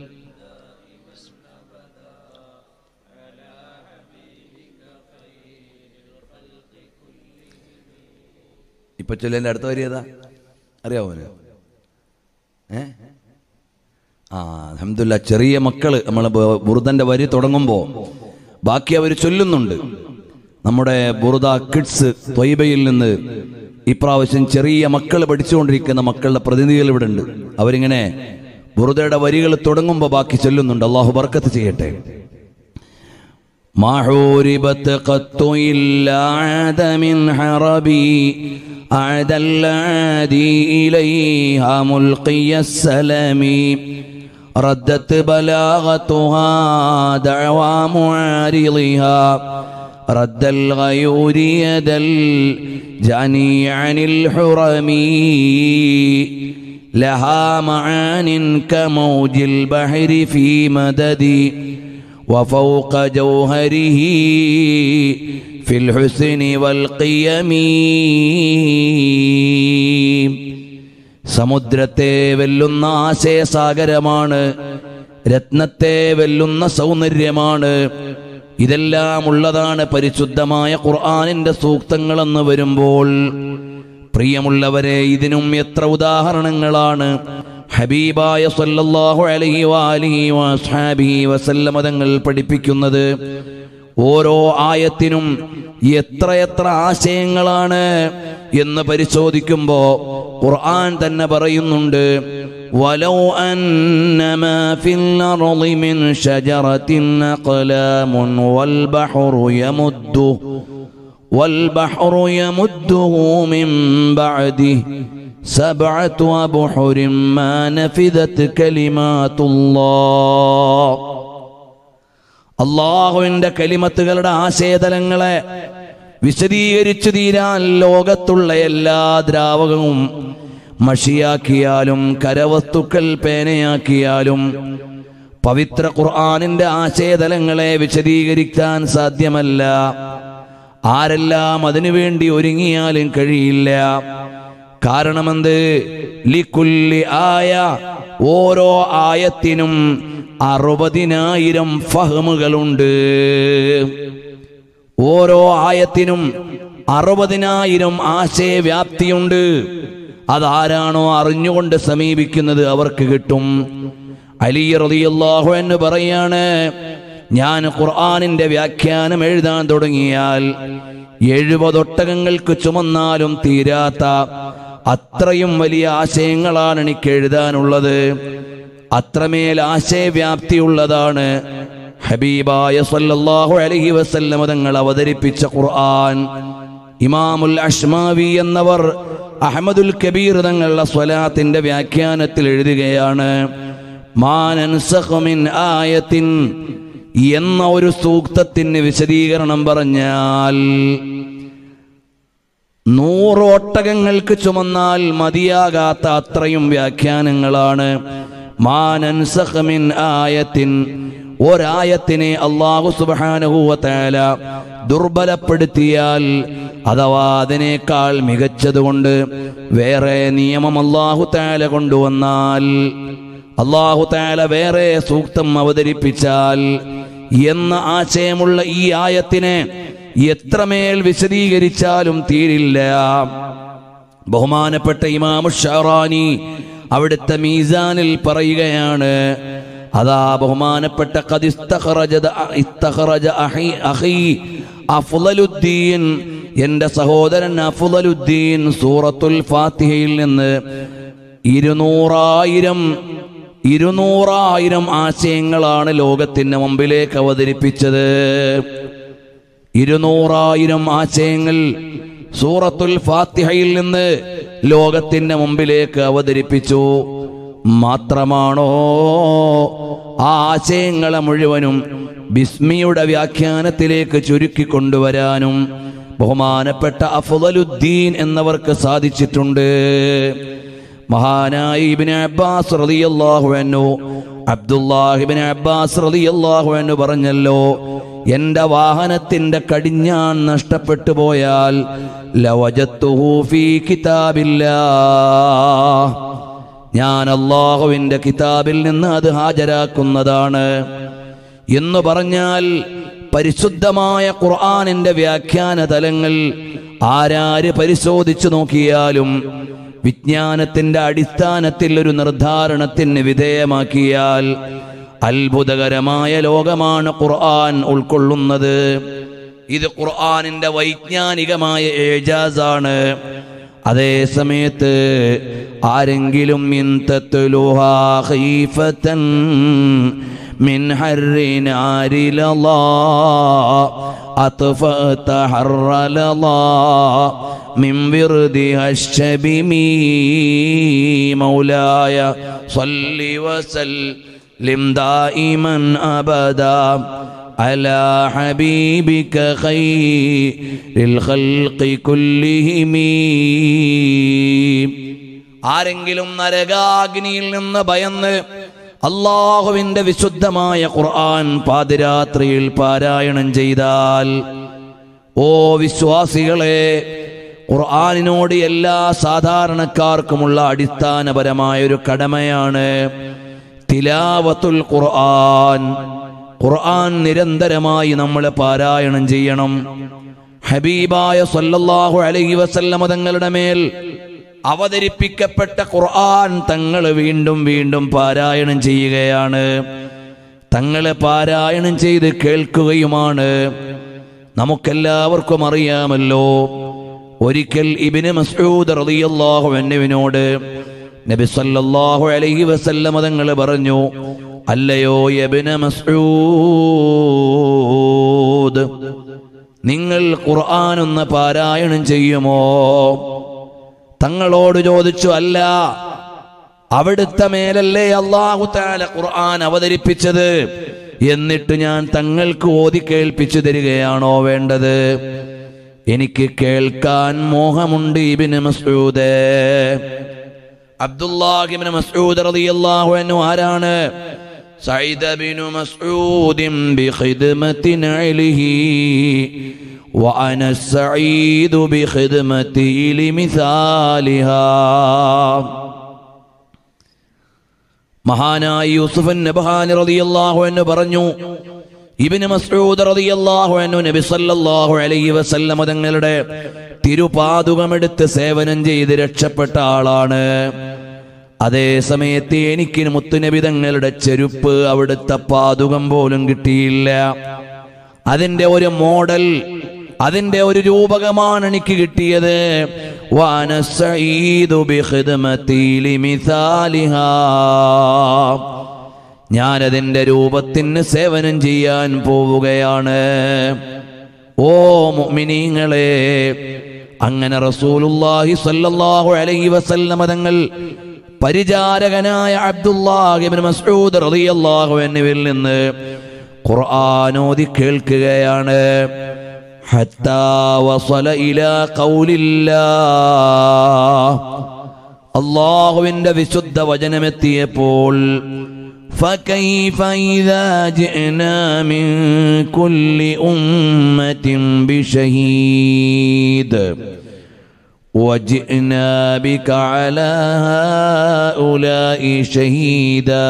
ഇപ്പൊ ചൊല്ലേൻ്റെ അടുത്ത വരി ഏതാ അറിയാവോ അവന്? ഏ ആ അഹമ്മദില്ല ചെറിയ മക്കള് നമ്മളെ ബ- ബുറുദന്റെ വരി തുടങ്ങുമ്പോൾ ബാക്കി അവർ ചൊല്ലുന്നുണ്ട് നമ്മുടെ ബുറുദ കിഡ്സ് ത്വയ്ബയിൽ നിന്ന് ഇപ്രാവശ്യം ചെറിയ മക്കൾ പഠിച്ചുകൊണ്ടിരിക്കുന്ന മക്കളുടെ പ്രതിനിധികൾ ഇവിടെ ഉണ്ട് അവരിങ്ങനെ ബുറുദയുടെ വരികൾ തുടങ്ങുമ്പോൾ ബാക്കി ചൊല്ലുന്നുണ്ട് അള്ളാഹു ബർക്കത്ത് ചെയ്യട്ടെ ما حوربت قط إلا عاد من حربي أعد العادي إليها ملقي السلام ردت بلاغتها دعوى معارضها رد الغيور يد الجاني عن الحرم لها معان كموج البحر في مددي وفوق جوهره في الحسن والقيم സമുദ്രത്തെ വെല്ലുന്ന ആശയസാഗരമാണ് രത്നത്തെ വെല്ലുന്ന സൗന്ദര്യമാണ് ഇതെല്ലാം ഉള്ളതാണ് പരിശുദ്ധമായ ഖുർആാനിന്റെ സൂക്തങ്ങളെന്ന് വരുമ്പോൾ പ്രിയമുള്ളവരെ ഇതിനും എത്ര ഉദാഹരണങ്ങളാണ് ഹബീബായ സല്ലല്ലാഹു അലൈഹി വാലിഹി വസ്ഹാബിഹി വസല്ലമ തങ്ങൾ പഠിപ്പിക്കുന്നത് ഓരോ ആയത്തിനും എത്രയെത്ര ആശയങ്ങളാണ് എന്ന് പരിശോധിക്കുമ്പോ ഖുർആൻ തന്നെ പറയുന്നുണ്ട് ولو أن ما في الأرض من شجرة أقلام والبحر يمده والبحر يمده من بعده سبعة أبحر ما نفذت كلمات الله അള്ളാഹുവിന്റെ കലിമത്തുകളുടെ ആശയതലങ്ങളെ വിശദീകരിച്ചു തീരാൻ ലോകത്തുള്ള എല്ലാ ദ്രാവകവും മഷിയാക്കിയാലും കരവസ്തുക്കൾ പേനയാക്കിയാലും പവിത്ര ഖുർആാനിന്റെ ആശയതലങ്ങളെ വിശദീകരിക്കാൻ സാധ്യമല്ല ആരെല്ലാം അതിനുവേണ്ടി ഒരുങ്ങിയാലും കഴിയില്ല കാരണമെന്ത് ലിക്കുല്ലി ആയ ഓരോ ആയത്തിനും അറുപതിനായിരം ഫഹമുകളുണ്ട് ഓരോ ആയത്തിനും അറുപതിനായിരം ആശയവ്യാപ്തിയുണ്ട് അതാരാണോ അറിഞ്ഞുകൊണ്ട് സമീപിക്കുന്നത് അവർക്ക് കിട്ടും അലി റളിയല്ലാഹു എന്ന് പറയാണ് ഞാൻ ഖുർആാനിന്റെ വ്യാഖ്യാനം എഴുതാൻ തുടങ്ങിയാൽ എഴുപതൊട്ടകങ്ങൾക്ക് ചുമന്നാലും തീരാത്ത അത്രയും വലിയ ആശയങ്ങളാണ് എനിക്ക് എഴുതാനുള്ളത് അത്രമേൽ ആശയവ്യാപ്തിയുള്ളതാണ് ഹബീബായ സല്ലല്ലാഹു അലൈഹി വസല്ലമ തങ്ങൾ അവതരിപ്പിച്ച ഖുർആൻ ഇമാമുൽ അഷ്മാവി എന്നവർ അഹമ്മദുൽ കബീർ തങ്ങളുടെ സ്വലാത്തിന്റെ വ്യാഖ്യാനത്തിൽ എഴുതുകയാണ് മാനൻസഖ് മിൻ ആയത്തിൻ എന്ന ഒരു സൂക്തത്തിന് വിശദീകരണം പറഞ്ഞാൽ നൂറ് ഒട്ടകങ്ങൾക്ക് ചുമന്നാൽ മതിയാകാത്ത അത്രയും വ്യാഖ്യാനങ്ങളാണ് മാനൻസഖ് മിൻ ആയത്തിൻ ഒരായത്തിനെ അള്ളാഹു സുബാനുഭൂവത്തേല ദുർബലപ്പെടുത്തിയാൽ അഥവാ അതിനേക്കാൾ മികച്ചതുകൊണ്ട് വേറെ നിയമം അള്ളാഹു താല കൊണ്ടുവന്നാൽ അള്ളാഹു താല വേറെ സൂക്തം അവതരിപ്പിച്ചാൽ എന്ന ആശയമുള്ള ഈ ആയത്തിനെ എത്രമേൽ വിശദീകരിച്ചാലും തീരില്ല ബഹുമാനപ്പെട്ട ഇമാമു ഷാറാനി അവിടുത്തെ മീസാനിൽ പറയുകയാണ് അതാ ബഹുമാനപ്പെട്ട ഖദ് ഇസ്തഖറജദ- ഇസ്തഖറജ അഹി- അഖി അഫ്ളലുദ്ദീൻ എന്റെ സഹോദരൻ അഫ്ളലുദ്ദീൻ സൂറത്തുൽ ഫാത്തിഹയിൽ നിന്ന് ഇരുന്നൂറായിരം ഇരുന്നൂറായിരം ആശയങ്ങളാണ് ലോകത്തിന്റെ മുമ്പിലേക്ക് അവതരിപ്പിച്ചത് ഇരുന്നൂറായിരം ആശയങ്ങൾ സൂറത്തുൽ ഫാത്തിഹയിൽ നിന്ന് ലോകത്തിന്റെ മുമ്പിലേക്ക് അവതരിപ്പിച്ചു മാത്രമാണോ ആ ആശയങ്ങളെ മുഴുവനും ബിസ്മിയുടെ വ്യാഖ്യാനത്തിലേക്ക് ചുരുക്കി കൊണ്ടുവരാനും ബഹുമാനപ്പെട്ട അഫ്ളലുദ്ദീൻ എന്നവർക്ക് സാധിച്ചിട്ടുണ്ട് മഹാനായ ഇബ്നു അബ്ബാസ് റളിയല്ലാഹു അൻഹു അബ്ദുല്ലാഹിബിൻ അബ്ബാസ് റളിയല്ലാഹു അൻഹു പറഞ്ഞല്ലോ എന്റെ വാഹനത്തിന്റെ കടിഞ്ഞാൺ നഷ്ടപ്പെട്ടു പോയാൽ ലവജത്തുഹു ഫീ കിതാബില്ലാ ഞാൻ അള്ളാഹുവിന്റെ കിതാബിൽ നിന്ന് അത് ഹാജരാക്കുന്നതാണ് എന്ന് പറഞ്ഞാൽ പരിശുദ്ധമായ ഖുർആനിന്റെ വ്യാഖ്യാന തലങ്ങൾ ആരാര് പരിശോധിച്ചു നോക്കിയാലും വിജ്ഞാനത്തിന്റെ അടിസ്ഥാനത്തിൽ ഒരു നിർദ്ധാരണത്തിന് വിധേയമാക്കിയാൽ അത്ഭുതകരമായ ലോകമാണ് ഖുർആൻ ഉൾക്കൊള്ളുന്നത് ഇത് ഖുർആനിന്റെ വൈജ്ഞാനികമായ ഏജാസാണ് അതേ സമയത്ത് ആരെങ്കിലും മിൻ തത്ലുഹാ ഖീഫതൻ മിൻ ഹർരി നാരി ലളാ أطفأت حر لظى من وردها الشبمي مولاي صل وسلم دائما أبدا على حبيبك خير الخلق كلهم ആരെങ്കിലും നരകാഗ്നിയിൽ നിന്ന് ഭയന്ന് അള്ളാഹുവിന്റെ വിശുദ്ധമായ ഖുർആൻ പാതിരാത്രിയിൽ പാരായണം ചെയ്താൽ ഓ വിശ്വാസികളെ ഖുർആനിനോട് എല്ലാ സാധാരണക്കാർക്കുമുള്ള അടിസ്ഥാനപരമായ ഒരു കടമയാണ് തിലാവത്തുൽ ഖുർആൻ ഖുർആൻ നിരന്തരമായി നമ്മൾ പാരായണം ചെയ്യണം ഹബീബായ സല്ലല്ലാഹു അലൈഹി വസല്ലമ തങ്ങളുടെ മേൽ അവതരിപ്പിക്കപ്പെട്ട ഖുർആൻ തങ്ങൾ വീണ്ടും വീണ്ടും പാരായണം ചെയ്യുകയാണ് തങ്ങളെ പാരായണം ചെയ്ത് കേൾക്കുകയുമാണ് നമുക്കെല്ലാവർക്കും അറിയാമല്ലോ ഒരിക്കൽ ഇബിന് മസ്ഊദ് റളിയല്ലാഹു അൻഹുവിനോട് നബി സല്ലല്ലാഹു അലൈഹി വസല്ലമ തങ്ങൾ പറഞ്ഞു അല്ലയോ യബ്ന മസ്ഊദ് നിങ്ങൾ ഖുർആൻ ഒന്ന് പാരായണം ചെയ്യുമോ തങ്ങളോട് ചോദിച്ചു അല്ല അവിടുത്തെ മേലല്ലേ അള്ളാഹു താല ഖുർആൻ അവതരിപ്പിച്ചത് എന്നിട്ട് ഞാൻ തങ്ങൾക്ക് ഓതി കേൾപ്പിച്ചു തരികയാണോ വേണ്ടത് എനിക്ക് കേൾക്കാൻ മോഹമുണ്ട് ഇബിന് മസൂദ് അബ്ദുല്ലാഹിബിന് മസൂദ് റളിയല്ലാഹു അൻഹു ആരാണ് സയ്യിദ് ബിനു മസ്ഊദ് ബിഖിദ്മത്തി നഅലിഹി وأنا السعيد بخدمتي لمثالها മഹാനായ യൂസുഫൻ നബഹാനി റളിയല്ലാഹു അൻഹു പറഞ്ഞു ഇബ്നു മസ്ഊദ് റളിയല്ലാഹു അൻഹു നബി സല്ലല്ലാഹു അലൈഹി വസല്ലമ തങ്ങളുടെ തിരുപാതുകമെടുത്ത് സേവനം ചെയ്ത് രക്ഷപ്പെട്ട ആളാണ് അതേ സമയത്ത് എനിക്ക് മുത്തുനബി തങ്ങളുടെ ചെരുപ്പ് അവിടുത്തെ പാതുകം പോലും കിട്ടിയില്ല അതിന്റെ ഒരു മോഡൽ അതിന്റെ ഒരു രൂപകമാണ് എനിക്ക് കിട്ടിയത് വാന സഈദു ബിഖിദ്മതി ലിമിസാലിഹാ ഞാനതിൻ്റെ രൂപത്തിന് സേവനം ചെയ്യാൻ പോവുകയാണ് ഓ മുഅ്മിനീങ്ങളെ അങ്ങനെ റസൂലുള്ളാഹി സ്വല്ലല്ലാഹു അലൈഹി വസല്ലമ തങ്ങൾ പരിചാരകനായ അബ്ദുല്ലാഹിബ്നു മസ്ഊദ് റളിയല്ലാഹു അൻഹുവിൽ നിന്ന് ഖുർആൻ ഓതി കേൾക്കുകയാണ് ഹത്താ വസല ഇലാ ഖൗലില്ലാ അള്ളാഹുവിന്റെ വിശുദ്ധ വചനമെത്തിയപ്പോൾ فكيف إذا جئنا من كل أمة بشهيد وجئنا بك على هؤلاء شهيدا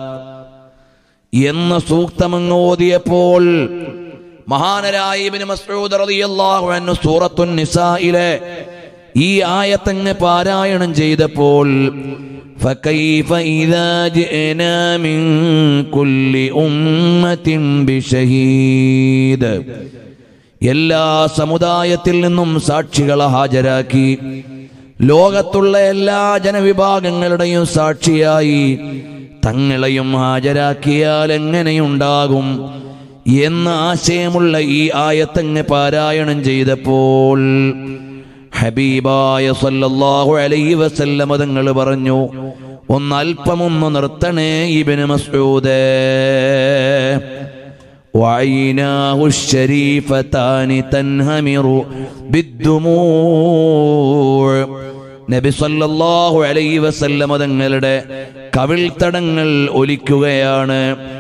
എന്ന സൂക്തമങ്ങ് ഓതിയപ്പോൾ മഹാനരായ ഇബ്നു മസ്ഊദ് റളിയല്ലാഹു അൻഹു സൂറത്തുൻ നിസായിലെ ഈ ആയത്തങ്ങ് പാരായണം ചെയ്തപ്പോൾ فكيف إذا جئنا من كل أمة بشهيد എല്ലാ സമുദായത്തിൽ നിന്നും സാക്ഷികളെ ഹാജരാക്കി ലോകത്തുള്ള എല്ലാ ജനവിഭാഗങ്ങളുടെയും സാക്ഷിയായി തങ്ങളെയും ഹാജരാക്കിയാൽ എങ്ങനെയുണ്ടാകും എന്ന ആശയമുള്ള ഈ ആയത്തങ്ങ് പാരായണം ചെയ്തപ്പോൾ ഹബീബായ സല്ലല്ലാഹു അലൈഹി വസല്ലമ തങ്ങൾ പറഞ്ഞു ഒന്നല്പമൊന്ന് നിർത്തണേ ഇബ്നു മസ്ഊദ് وعيناه الشريفتان تنهمر بالدموع നബി സല്ലല്ലാഹു അലൈഹി വസല്ലമ തങ്ങളുടെ കവിൾത്തടങ്ങൾ ഒലിക്കുകയാണ്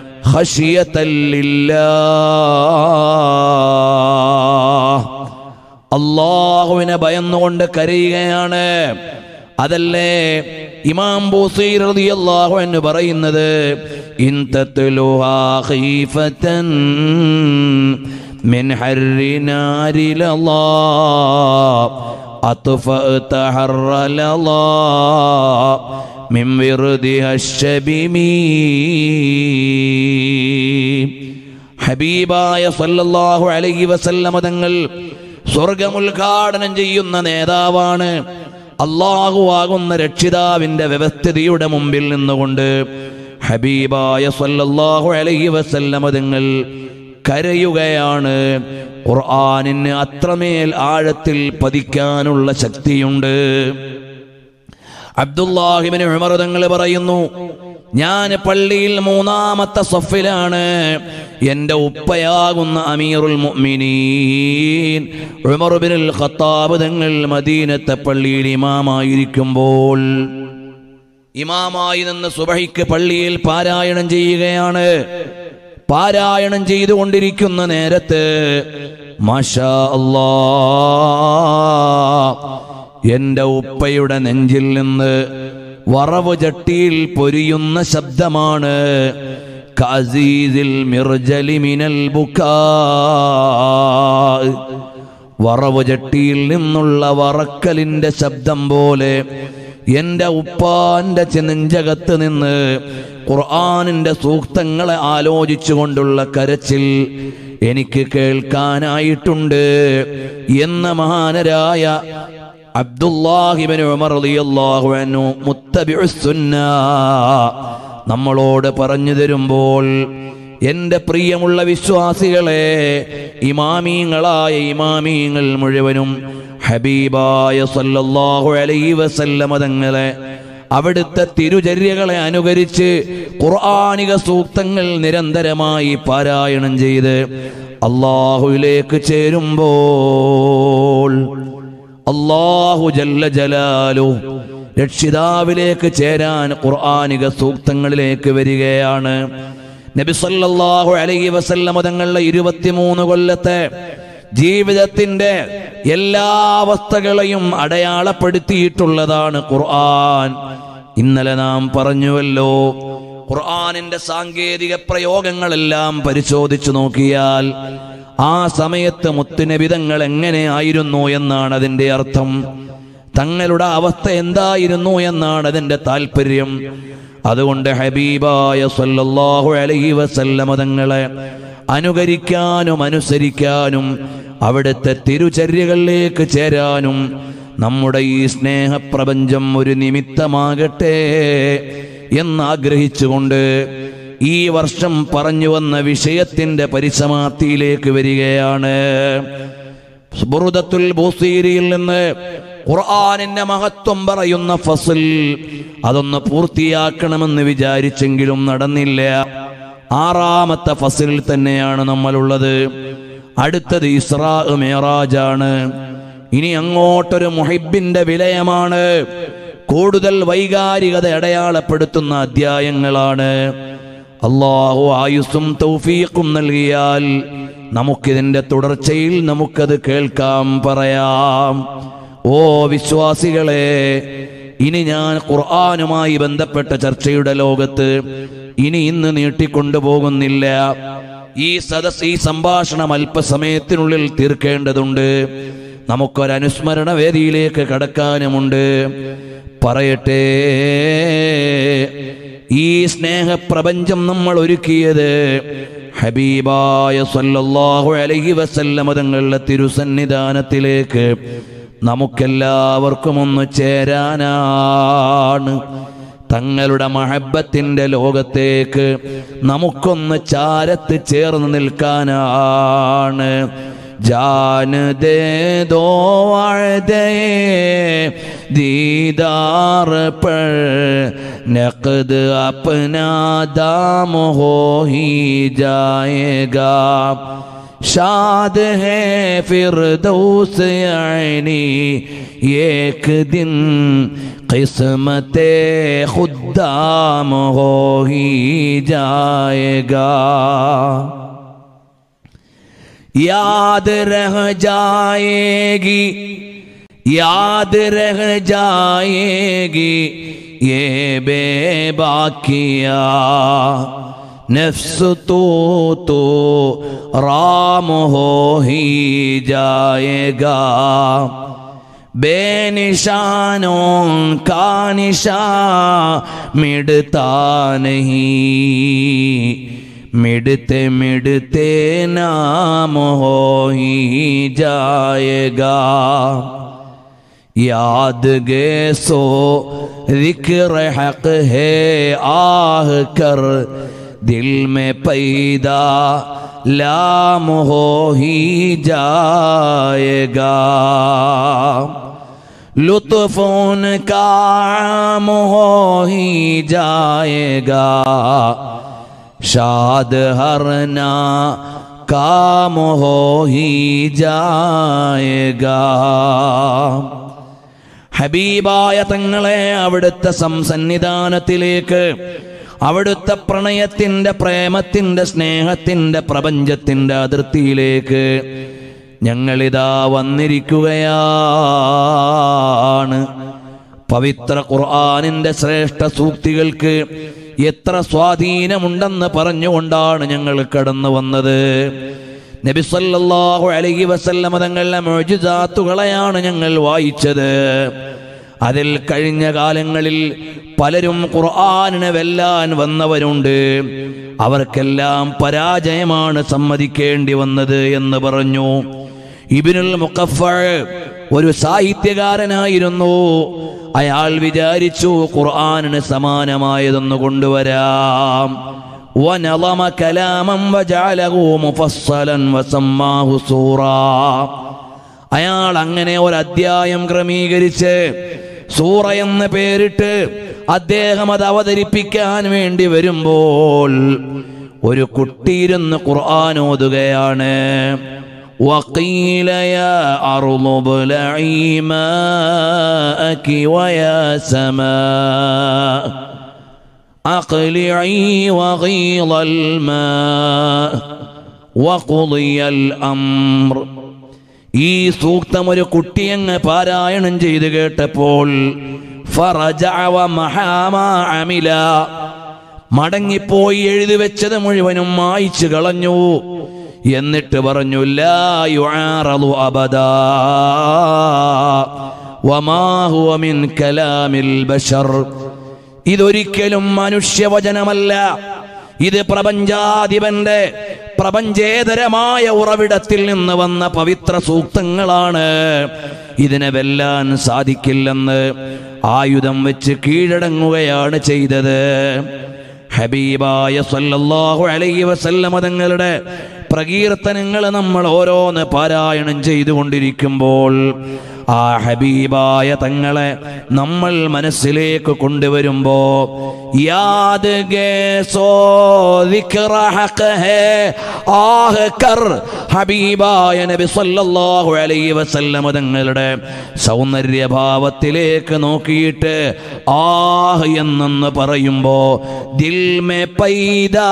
ഖശിയത്തല്ലില്ലാ അള്ളാഹുവിനെ ഭയന്നുകൊണ്ട് കരയുകയാണ് അതല്ലേ ഇമാം ബൂസീർ റളിയല്ലാഹു അൻഹു പറയുന്നത് ഇൻ തത്ലുഹാ ഖീഫതൻ മിൻ ഹർരി നാരിലല്ലാ അത്ഫഅത ഹർറലല്ലാ മിൻ വിർദിഹ الشبمي ഹബീബായ സല്ലല്ലാഹു അലൈഹി വസല്ലമ തങ്ങൾ സ്വർഗമുദ്ഘാടനം ചെയ്യുന്ന നേതാവാണ് അള്ളാഹു ആകുന്ന രക്ഷിതാവിന്റെ വ്യവസ്ഥിതിയുടെ മുമ്പിൽ നിന്നുകൊണ്ട് ഹബീബായ സല്ലല്ലാഹു അലൈഹി വസല്ലമ തങ്ങൾ കരയുകയാണ് ഖുർആനിന് അത്രമേൽ ആഴത്തിൽ പതിക്കാനുള്ള ശക്തിയുണ്ട് അബ്ദുല്ലാഹിബിന് ഉമർ തങ്ങൾ പറയുന്നു ഞാൻ പള്ളിയിൽ മൂന്നാമത്തെ സഫിലാണ് എൻ്റെ ഉപ്പയാകുന്ന അമീറുൽ മുഅ്മിനീൻ ഉമർ ബിനുൽ ഖത്താബ് തങ്ങൾ മദീനത്തെ പള്ളിയിൽ ഇമാമായിരിക്കുമ്പോൾ ഇമാമായി നിന്ന് സുബഹിക്ക് പള്ളിയിൽ പാരായണം ചെയ്യുകയാണ് പാരായണം ചെയ്തുകൊണ്ടിരിക്കുന്ന നേരത്ത് മാഷാ അല്ലാ എന്റെ ഉപ്പയുടെ നെഞ്ചിൽ നിന്ന് വറവ് ചട്ടിയിൽ പൊരിയുന്ന ശബ്ദമാണ് കസീസിൽ മിർജലി മിനൽ ബുക്കാ വറവ് ചട്ടിയിൽ നിന്നുള്ള വറക്കലിന്റെ ശബ്ദം പോലെ എന്റെ ഉപ്പാന്റെ നെഞ്ചകത്ത് നിന്ന് ഖുർആാനിന്റെ സൂക്തങ്ങളെ ആലോചിച്ചുകൊണ്ടുള്ള കരച്ചിൽ എനിക്ക് കേൾക്കാനായിട്ടുണ്ട് എന്ന മഹാനരായ അബ്ദുല്ലാഹിബിൻ ഉമർ റളിയല്ലാഹു അൻഹു മുത്തബിഉസ് സുന്ന നമ്മളോട് പറഞ്ഞു തരുമ്പോൾ എൻ്റെ പ്രിയമുള്ള വിശ്വാസികളെ ഇമാമീങ്ങളായ ഇമാമീങ്ങൾ മുഴുവനും ഹബീബായ സല്ലല്ലാഹു അലൈഹി വസല്ലമ തങ്ങളെ അവിടുത്തെ തിരുചര്യകളെ അനുകരിച്ച് ഖുർആാനിക സൂക്തങ്ങൾ നിരന്തരമായി പാരായണം ചെയ്ത് അള്ളാഹുവിലേക്ക് ചേരുമ്പോൾ അള്ളാഹു ജല്ല ജലാലു രക്ഷിതാവിലേക്ക് ചേരാൻ ഖുർആാനിക സൂക്തങ്ങളിലേക്ക് വരികയാണ് നബി സല്ലല്ലാഹു അലൈഹി വസല്ലമ തങ്ങളുടെ ഇരുപത്തിമൂന്ന് കൊല്ലത്തെ ജീവിതത്തിന്റെ എല്ലാ അവസ്ഥകളെയും അടയാളപ്പെടുത്തിയിട്ടുള്ളതാണ് ഖുർആൻ ഇന്നലെ നാം പറഞ്ഞുവല്ലോ ഖുർആനിന്റെ സാങ്കേതിക പ്രയോഗങ്ങളെല്ലാം പരിശോധിച്ചു നോക്കിയാൽ ആ സമയത്ത് മുത്തുനബിതങ്ങൾ എങ്ങനെയായിരുന്നു എന്നാണ് അതിന്റെ അർത്ഥം തങ്ങളുടെ അവസ്ഥ എന്തായിരുന്നു എന്നാണ് അതിന്റെ താല്പര്യം അതുകൊണ്ട് ഹബീബായ സല്ലല്ലാഹു അലൈഹി വസല്ലമ തങ്ങളെ അനുകരിക്കാനും അനുസരിക്കാനും അവിടുത്തെ തിരുചര്യകളിലേക്ക് ചേരാനും നമ്മുടെ ഈ സ്നേഹപ്രപഞ്ചം ഒരു നിമിത്തമാകട്ടെ എന്നാഗ്രഹിച്ചുകൊണ്ട് ഈ വർഷം പറഞ്ഞു വന്ന വിഷയത്തിന്റെ പരിസമാപ്തിയിലേക്ക് വരികയാണ് ബുറുദത്തുൽ ബൂസീരിയിൽ നിന്ന് ഖുർആനിന്റെ മഹത്വം പറയുന്ന ഫസൽ അതൊന്ന് പൂർത്തിയാക്കണമെന്ന് വിചാരിച്ചെങ്കിലും നടന്നില്ല ആറാമത്തെ ഫസലിൽ തന്നെയാണ് നമ്മളുള്ളത് അടുത്തത് ഇസ്രാ മേറാജാണ് ഇനി അങ്ങോട്ടൊരു മുഹിബിന്റെ വിലയമാണ് കൂടുതൽ വൈകാരികത അടയാളപ്പെടുത്തുന്ന അധ്യായങ്ങളാണ് അള്ളാഹു ആയുസ്സും തൗഫീഖും നൽകിയാൽ നമുക്കിതിൻ്റെ തുടർച്ചയിൽ നമുക്കത് കേൾക്കാം പറയാം ഓ വിശ്വാസികളെ ഇനി ഞാൻ ഖുർആാനുമായി ബന്ധപ്പെട്ട ചർച്ചയുടെ ലോകത്ത് ഇനി ഇന്ന് നീട്ടിക്കൊണ്ടു പോകുന്നില്ല ഈ സദസ് ഈ സംഭാഷണം അല്പസമയത്തിനുള്ളിൽ തീർക്കേണ്ടതുണ്ട് നമുക്കൊരനുസ്മരണ വേദിയിലേക്ക് കടക്കാനുമുണ്ട് പറയട്ടെ ഈ സ്നേഹപ്രപഞ്ചം നമ്മൾ ഒരുക്കിയത് ഹബീബായ സല്ലല്ലാഹു അലൈഹി വസല്ലമ തങ്ങളുടെ തിരുസന്നിധാനത്തിലേക്ക് നമുക്കെല്ലാവർക്കും ഒന്ന് ചേരാനാണ് തങ്ങളുടെ മഹബത്തിന്റെ ലോകത്തേക്ക് നമുക്കൊന്ന് ചാരത്ത് ചേർന്ന് നിൽക്കാനാണ് जान दे दो वादे दीदार पर नकद अपना दाम हो ही जाएगा शाद है फिर दोस्त यानी एक दिन किस्मत खुदाम हो ही जाएगा याद रह जाएगी याद रह जाएगी ये बेबाकिया नफ्स तो तो राम हो ही जाएगा बेनिशानों का निशान मिटता नहीं मिटते मिटते नाम हो ही जाएगा याद गे सो जिक्र हक है आह कर दिल में पैदा लाम हो ही जाएगा लुत्फोन का आम हो ही जाएगा शाद हरना काम हो ही जाएगा ഹബീബായ തങ്ങളെ അവിടുത്തെ സംസന്നിധാനത്തിലേക്ക് അവിടുത്തെ പ്രണയത്തിന്റെ പ്രേമത്തിന്റെ സ്നേഹത്തിന്റെ പ്രപഞ്ചത്തിന്റെ അതിർത്തിയിലേക്ക് ഞങ്ങളിതാ വന്നിരിക്കുകയാണ് പവിത്ര ഖുർആാനിന്റെ ശ്രേഷ്ഠ സൂക്തികൾക്ക് എത്ര സ്വാധീനമുണ്ടെന്ന് പറഞ്ഞുകൊണ്ടാണ് ഞങ്ങൾ കടന്നു വന്നത് നബി സല്ലല്ലാഹു അലൈഹി വസല്ലമ തങ്ങളുടെ മുഅ്ജിസാത്തുകളെയാണ് ഞങ്ങൾ വായിച്ചത് അതിൽ കഴിഞ്ഞ കാലങ്ങളിൽ പലരും ഖുർആാനിനെ വെല്ലാൻ വന്നവരുണ്ട് അവർക്കെല്ലാം പരാജയമാണ് സമ്മതിക്കേണ്ടി വന്നത് എന്ന് പറഞ്ഞു ഇബിനുൽ മുഖഫ ഒരു സാഹിത്യകാരനായിരുന്നു അയാൾ വിചാരിച്ചു ഖുർആാനിന് സമാനമായതൊന്ന് കൊണ്ടുവരാം ونظم كلاما وجعله مفصلا وسماه سورا അയാൾ അങ്ങനെ ഒരു അധ്യായം ക്രമീകരിച്ച് സൂറ എന്ന് പേരിട്ട് അദ്ദേഹം അത് അവതരിപ്പിക്കാൻ വേണ്ടി വരുമ്പോൾ ഒരു കുട്ടിയിരുന്ന് ഖുർആൻ ഓതുകയാണ് وقيل يا أرض ابلعي ماءك ويا سماء أقلعي وغيض الماء وقضي الأمر ഈ സൂക്തം ഒരു കുട്ടിയങ്ങ് പാരായണം ചെയ്ത് കേട്ടപ്പോൾ ഫറജഅ വമഹാമാ അമില മടങ്ങിപ്പോയി എഴുതി വെച്ചത് മുഴുവനും മായിച്ചു കളഞ്ഞു എന്നിട്ട് പറഞ്ഞു ലാ യുആറളു അബദാ വമാ ഹുവ മിൻ കലാമിൽ ബശർ ഇതൊരിക്കലും മനുഷ്യവചനമല്ല ഇത് പ്രപഞ്ചാധിപന്റെ പ്രപഞ്ചേതരമായ ഉറവിടത്തിൽ നിന്ന് വന്ന പവിത്ര സൂക്തങ്ങളാണ് ഇതിനെ വെല്ലാൻ സാധിക്കില്ലെന്ന് ആയുധം വെച്ച് കീഴടങ്ങുകയാണ് ചെയ്തത് ഹബീബായ സല്ലല്ലാഹു അലൈഹി വസല്ലമ തങ്ങളുടെ പ്രകീർത്തനങ്ങൾ നമ്മൾ ഓരോന്ന് പാരായണം ചെയ്തുകൊണ്ടിരിക്കുമ്പോൾ ആ ഹബീബായ തങ്ങളെ നമ്മൾ മനസ്സിലേക്ക് കൊണ്ടുവരുമ്പോ യാദ് ഗേ സോ ദിക്റ ഹഖ് ഹേ ആഹ് കർ ഹബീബായ നബി സല്ലല്ലാഹു അലൈഹി വസല്ലം തങ്ങളുടെ സൗന്ദര്യഭാവത്തിലേക്ക് നോക്കിയിട്ട് ആഹ് എന്നെന്ന് പറയുമ്പോ ദിൽ മേ പൈദാ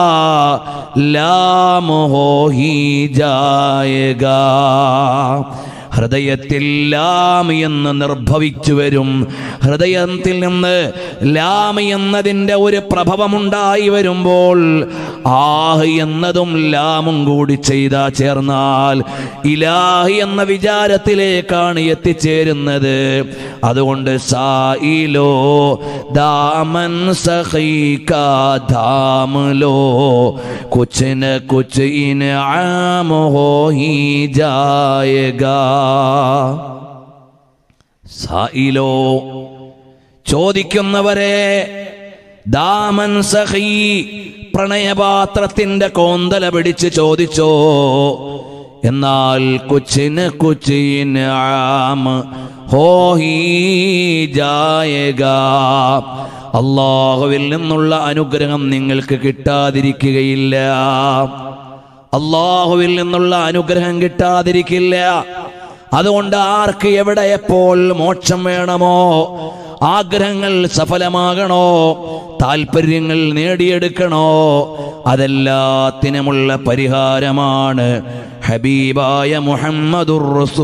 ലാം ഹോ ഹി ജായേഗാ ഹൃദയത്തിൽ ലാം എന്ന് നിർഭവിച്ചു വരും ഹൃദയത്തിൽ നിന്ന് ലാം എന്നതിൻ്റെ ഒരു പ്രഭവമുണ്ടായി വരുമ്പോൾ ആഹ് എന്നതും ലാമും കൂടി ചെയ്താ ചേർന്നാൽ ഇലാഹി എന്ന വിചാരത്തിലേക്കാണ് എത്തിച്ചേരുന്നത് അതുകൊണ്ട് സായിലോ ദാമൻ സഖീക ധാമലോ കുച്ച് ന കുച്ച് ഇനാം ഹോ ഹി ജായേഗാ സായിലോ ചോദിക്കുന്നവരെ ദാമൻ സഖീ പ്രണയപാത്രത്തിന്റെ കോന്തല പിടിച്ച് ചോദിച്ചോ എന്നാൽ കൊച്ചിന് കൊച്ചിന് ആം ഹോഹി ജായക അള്ളാഹുവിൽ നിന്നുള്ള അനുഗ്രഹം നിങ്ങൾക്ക് കിട്ടാതിരിക്കുകയില്ല അള്ളാഹുവിൽ നിന്നുള്ള അനുഗ്രഹം കിട്ടാതിരിക്കില്ല അതുകൊണ്ട് ആർക്ക് എവിടെ എപ്പോൾ മോക്ഷം വേണമോ ആഗ്രഹങ്ങൾ സഫലമാകണോ താല്പര്യങ്ങൾ നേടിയെടുക്കണോ അതെല്ലാത്തിനുമുള്ള പരിഹാരമാണ് ഹബീബായ മുഹമ്മദുർ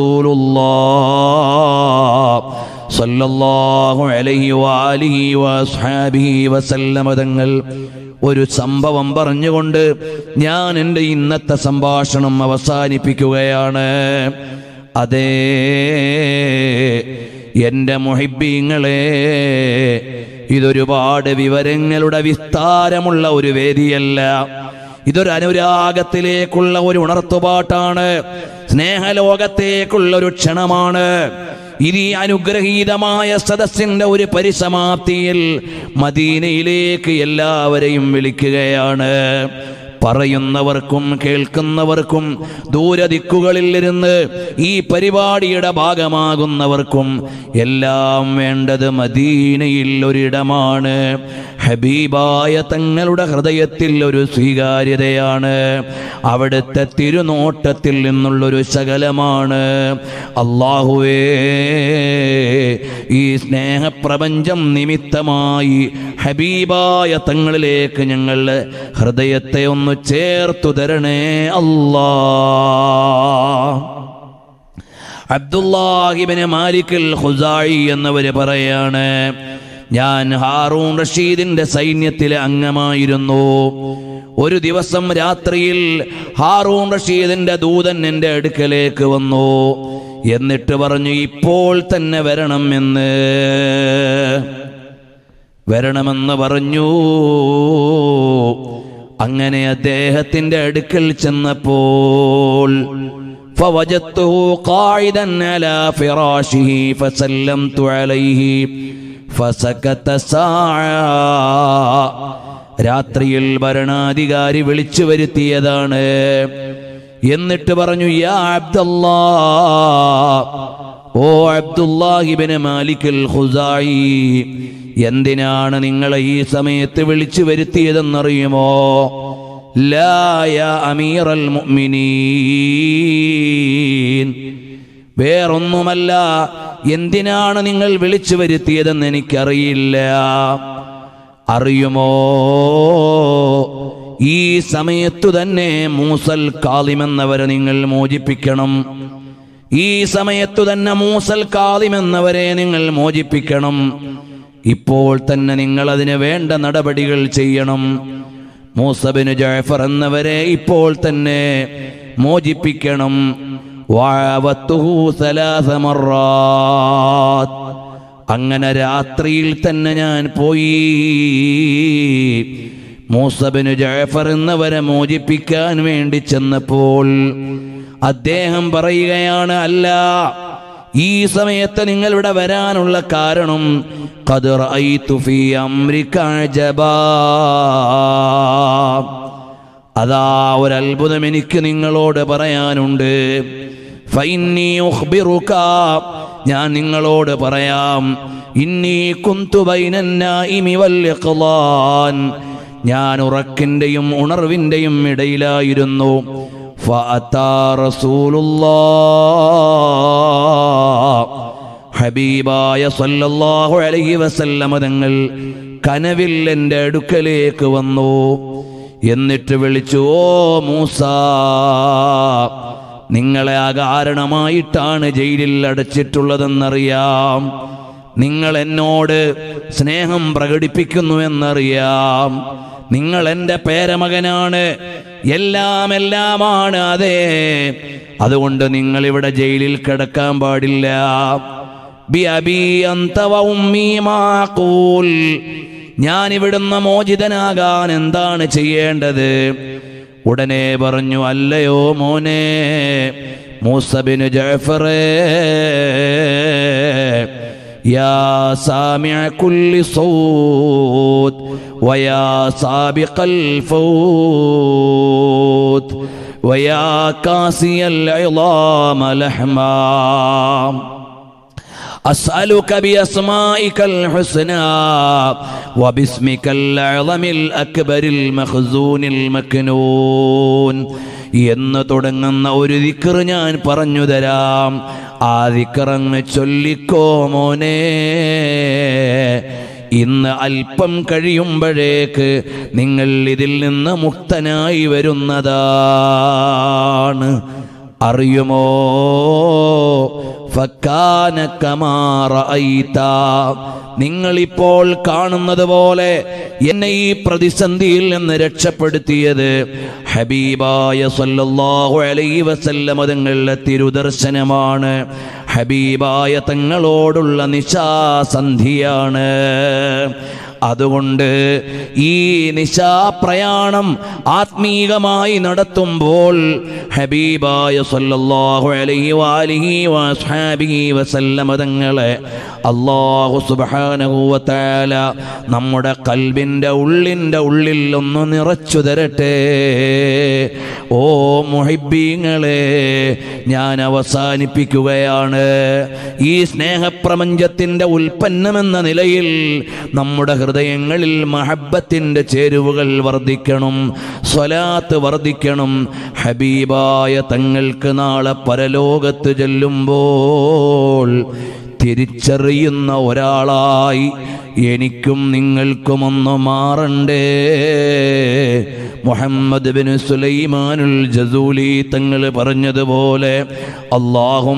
റസൂലുള്ളാഹ് സല്ലല്ലാഹു അലൈഹി വാലിഹി വസ്ഹാബിഹി വസല്ലമ തങ്ങൾ ഒരു സംഭവം പറഞ്ഞുകൊണ്ട് ഞാൻ എൻ്റെ ഇന്നത്തെ സംഭാഷണം അവസാനിപ്പിക്കുകയാണ് അതേ എൻ്റെ മുഹിബീങ്ങളെ ഇതൊരുപാട് വിവരങ്ങളുടെ വിസ്താരമുള്ള ഒരു വേദിയല്ല ഇതൊരു അനുരാഗത്തിലേക്കുള്ള ഒരു ഉണർത്തുപാട്ടാണ് സ്നേഹലോകത്തേക്കുള്ള ഒരു ക്ഷണമാണ് ഇത് ഈ അനുഗ്രഹീതമായ സദസ്സിന്റെ ഒരു പരിസമാപ്തിയിൽ മദീനയിലേക്ക് എല്ലാവരെയും വിളിക്കുകയാണ് പറയുന്നവർക്കും കേൾക്കുന്നവർക്കും ദൂരദിക്കുകളിൽ ഇരുന്ന് ഈ പരിപാടിയുടെ ഭാഗമാകുന്നവർക്കും എല്ലാം വേണ്ടത് മദീനയിൽ ഒരിടമാണ് ഹബീബായ തങ്ങളുടെ ഹൃദയത്തിൽ ഒരു സ്വീകാര്യതയാണ് അവിടുത്തെ തിരുനോട്ടത്തിൽ നിന്നുള്ളൊരു ശകലമാണ് അള്ളാഹുവേ ഈ സ്നേഹപ്രപഞ്ചം നിമിത്തമായി ഹബീബായ തങ്ങളിലേക്ക് ഞങ്ങളുടെ ഹൃദയത്തെ ഒന്ന് ചേർത്തു തരണേ അല്ലാ അബ്ദുല്ലാഹിബിന് മാലിക്കൽ ഖുസായി എന്നവര് പറയാണ് ഞാൻ ഹാറൂൺ റഷീദിന്റെ സൈന്യത്തിലെ അംഗമായിരുന്നു ഒരു ദിവസം രാത്രിയിൽ ഹാറൂൺ റഷീദിന്റെ ദൂതൻ എൻ്റെ അടുക്കലേക്ക് വന്നു എന്നിട്ട് പറഞ്ഞു ഇപ്പോൾ തന്നെ വരണം എന്ന് വരണമെന്ന് പറഞ്ഞു അങ്ങനെ അദ്ദേഹത്തിന്റെ അടുക്കൽ ചെന്നപ്പോൾ فوجدته قاعدا على فراشه فسلمت عليه فسكت ساعة രാത്രിയിൽ ഭരണാധികാരി വിളിച്ചു വരുത്തിയതാണ് എന്നിട്ട് പറഞ്ഞു യാ അബ്ദല്ലാ ഓ അബ്ദുല്ലാഹിബിന് മാലിക്കൽ ഖുസായി എന്തിനാണ് നിങ്ങളെ ഈ സമയത്ത് വിളിച്ചു വരുത്തിയതെന്നറിയുമോ ലാ യാ അമീറൽ മുഅ്മിനീൻ വേറൊന്നുമല്ല എന്തിനാണ് നിങ്ങൾ വിളിച്ചു വരുത്തിയതെന്ന് എനിക്കറിയില്ല അറിയുമോ ഈ സമയത്തു തന്നെ മൂസൽ കാളിമെന്നവരെ നിങ്ങൾ മോചിപ്പിക്കണം ഈ സമയത്തു തന്നെ മൂസൽ കാളിമെന്നവരെ നിങ്ങൾ മോചിപ്പിക്കണം ഇപ്പോൾ തന്നെ നിങ്ങൾ അതിന് വേണ്ട നടപടികൾ ചെയ്യണം മൂസബിന് ജാഫർ എന്നവരെ ഇപ്പോൾ തന്നെ മോചിപ്പിക്കണം വാവത്തുഹു സലാസ മറാത്ത്. അങ്ങനെ രാത്രിയിൽ തന്നെ ഞാൻ പോയി മൂസബിന് ജാഫർ എന്നവരെ മോചിപ്പിക്കാൻ വേണ്ടി ചെന്നപ്പോൾ അദ്ദേഹം പറയുകയാണ് അല്ല ഈ സമയത്ത് നിങ്ങൾ ഇവിടെ വരാനുള്ള കാരണം ഖദ് റഅയ്തു ഫീ അംരിക അജബാ അതാ ഒരു അത്ഭുതം എനിക്ക് നിങ്ങളോട് പറയാനുണ്ട് ഫഇന്നി ഉഖ്ബിറുക ഞാൻ നിങ്ങളോട് പറയാം ഇന്നി കുന്തു ബൈനൻ നായിമി വൽ ഇഖ്ളാൻ ഞാൻ ഉറക്കിന്റെയും ഉണർവിന്റെയും ഇടയിലായിരുന്നു ഫഅതാ റസൂലുള്ളാഹ് ഹബീബായ സല്ലല്ലാഹു അലൈഹി വസല്ലമ തങ്ങൾ കനവിൽ എൻ്റെ അടുക്കലേക്ക് വന്നു എന്നിട്ട് വിളിച്ചു ഓ മൂസ നിങ്ങളെ അകാരണമായിട്ടാണ് ജയിലിൽ അടച്ചിട്ടുള്ളതെന്നറിയാം നിങ്ങൾ എന്നോട് സ്നേഹം പ്രകടിപ്പിക്കുന്നുവെന്നറിയാം നിങ്ങൾ എൻ്റെ പേരമകനാണ് എല്ലാം എല്ലാമാണ് അതെ അതുകൊണ്ട് നിങ്ങൾ ഇവിടെ ജയിലിൽ കിടക്കാൻ പാടില്ല ബിഅബി അന്ത വ ഉമ്മി മാ അഖൂൽ. ഞാൻ ഇവിടുന്ന് മോചിതനാകാൻ എന്താണ് ചെയ്യേണ്ടത് ഉടനെ പറഞ്ഞു അല്ലയോ മോനെ മൂസബിന് ജഫറേ يا سامع كل صوت ويا سابق الفوت ويا كاسي العظام لحما أسألك بأسمائك الحسنى وباسمك الأعظم الأكبر المخزون المكنون എന്ന് തുടങ്ങുന്ന ഒരു ദിക്കർ ഞാൻ പറഞ്ഞു തരാം ആ ദിക്കറങ്ങ് ചൊല്ലിക്കോ മോനെ ഇന്ന് അല്പം കഴിയുമ്പോഴേക്ക് നിങ്ങൾ ഇതിൽ നിന്ന് മുക്തനായി വരുന്നതാണ് അറിയുമോ ഫക്കാന കമാറ നിങ്ങളിപ്പോൾ കാണുന്നത് പോലെ എന്നെ ഈ പ്രതിസന്ധിയിൽ നിന്ന് രക്ഷപ്പെടുത്തിയത് ഹബീബായ സല്ലല്ലാഹു അലൈഹി വസല്ലമ തങ്ങളുടെ തിരുദർശനമാണ് ഹബീബായ തങ്ങളോടുള്ള നിശാസന്ധിയാണ് അതുകൊണ്ട് ഈ നിശാപ്രയാണം ആത്മീകമായി നടത്തുമ്പോൾ ഹബീബായ സല്ലല്ലാഹു അലൈഹി വാലിഹി വസ്ഹാബിഹി വസല്ലമ തങ്ങളെ അല്ലാഹു സുബ്ഹാനഹു വതആല നമ്മുടെ കൽബിൻ്റെ ഉള്ളിൻ്റെ ഉള്ളിൽ ഒന്ന് നിറച്ചു തരട്ടെ ഓ മുഹിബീങ്ങളെ ഞാൻ അവസാനിപ്പിക്കുകയാണ് ഈ സ്നേഹപ്രപഞ്ചത്തിൻ്റെ ഉൽപ്പന്നമെന്ന നിലയിൽ നമ്മുടെ ഹൃദയങ്ങളിൽ മഹബത്തിൻ്റെ ചേരുവകൾ വർദ്ധിക്കണം സ്വലാത്ത് വർദ്ധിക്കണം ഹബീബായ തങ്ങൾക്ക് നാളെ പരലോകത്ത് ചെല്ലുമ്പോൾ തിരിച്ചറിയുന്ന ഒരാളായി എനിക്കും നിങ്ങൾക്കുമൊന്ന് മാറണ്ടേ മുഹമ്മദ് ബിൻ സുലൈമാനുൽ ജസൂലി തങ്ങൾ പറഞ്ഞതുപോലെ അള്ളാഹും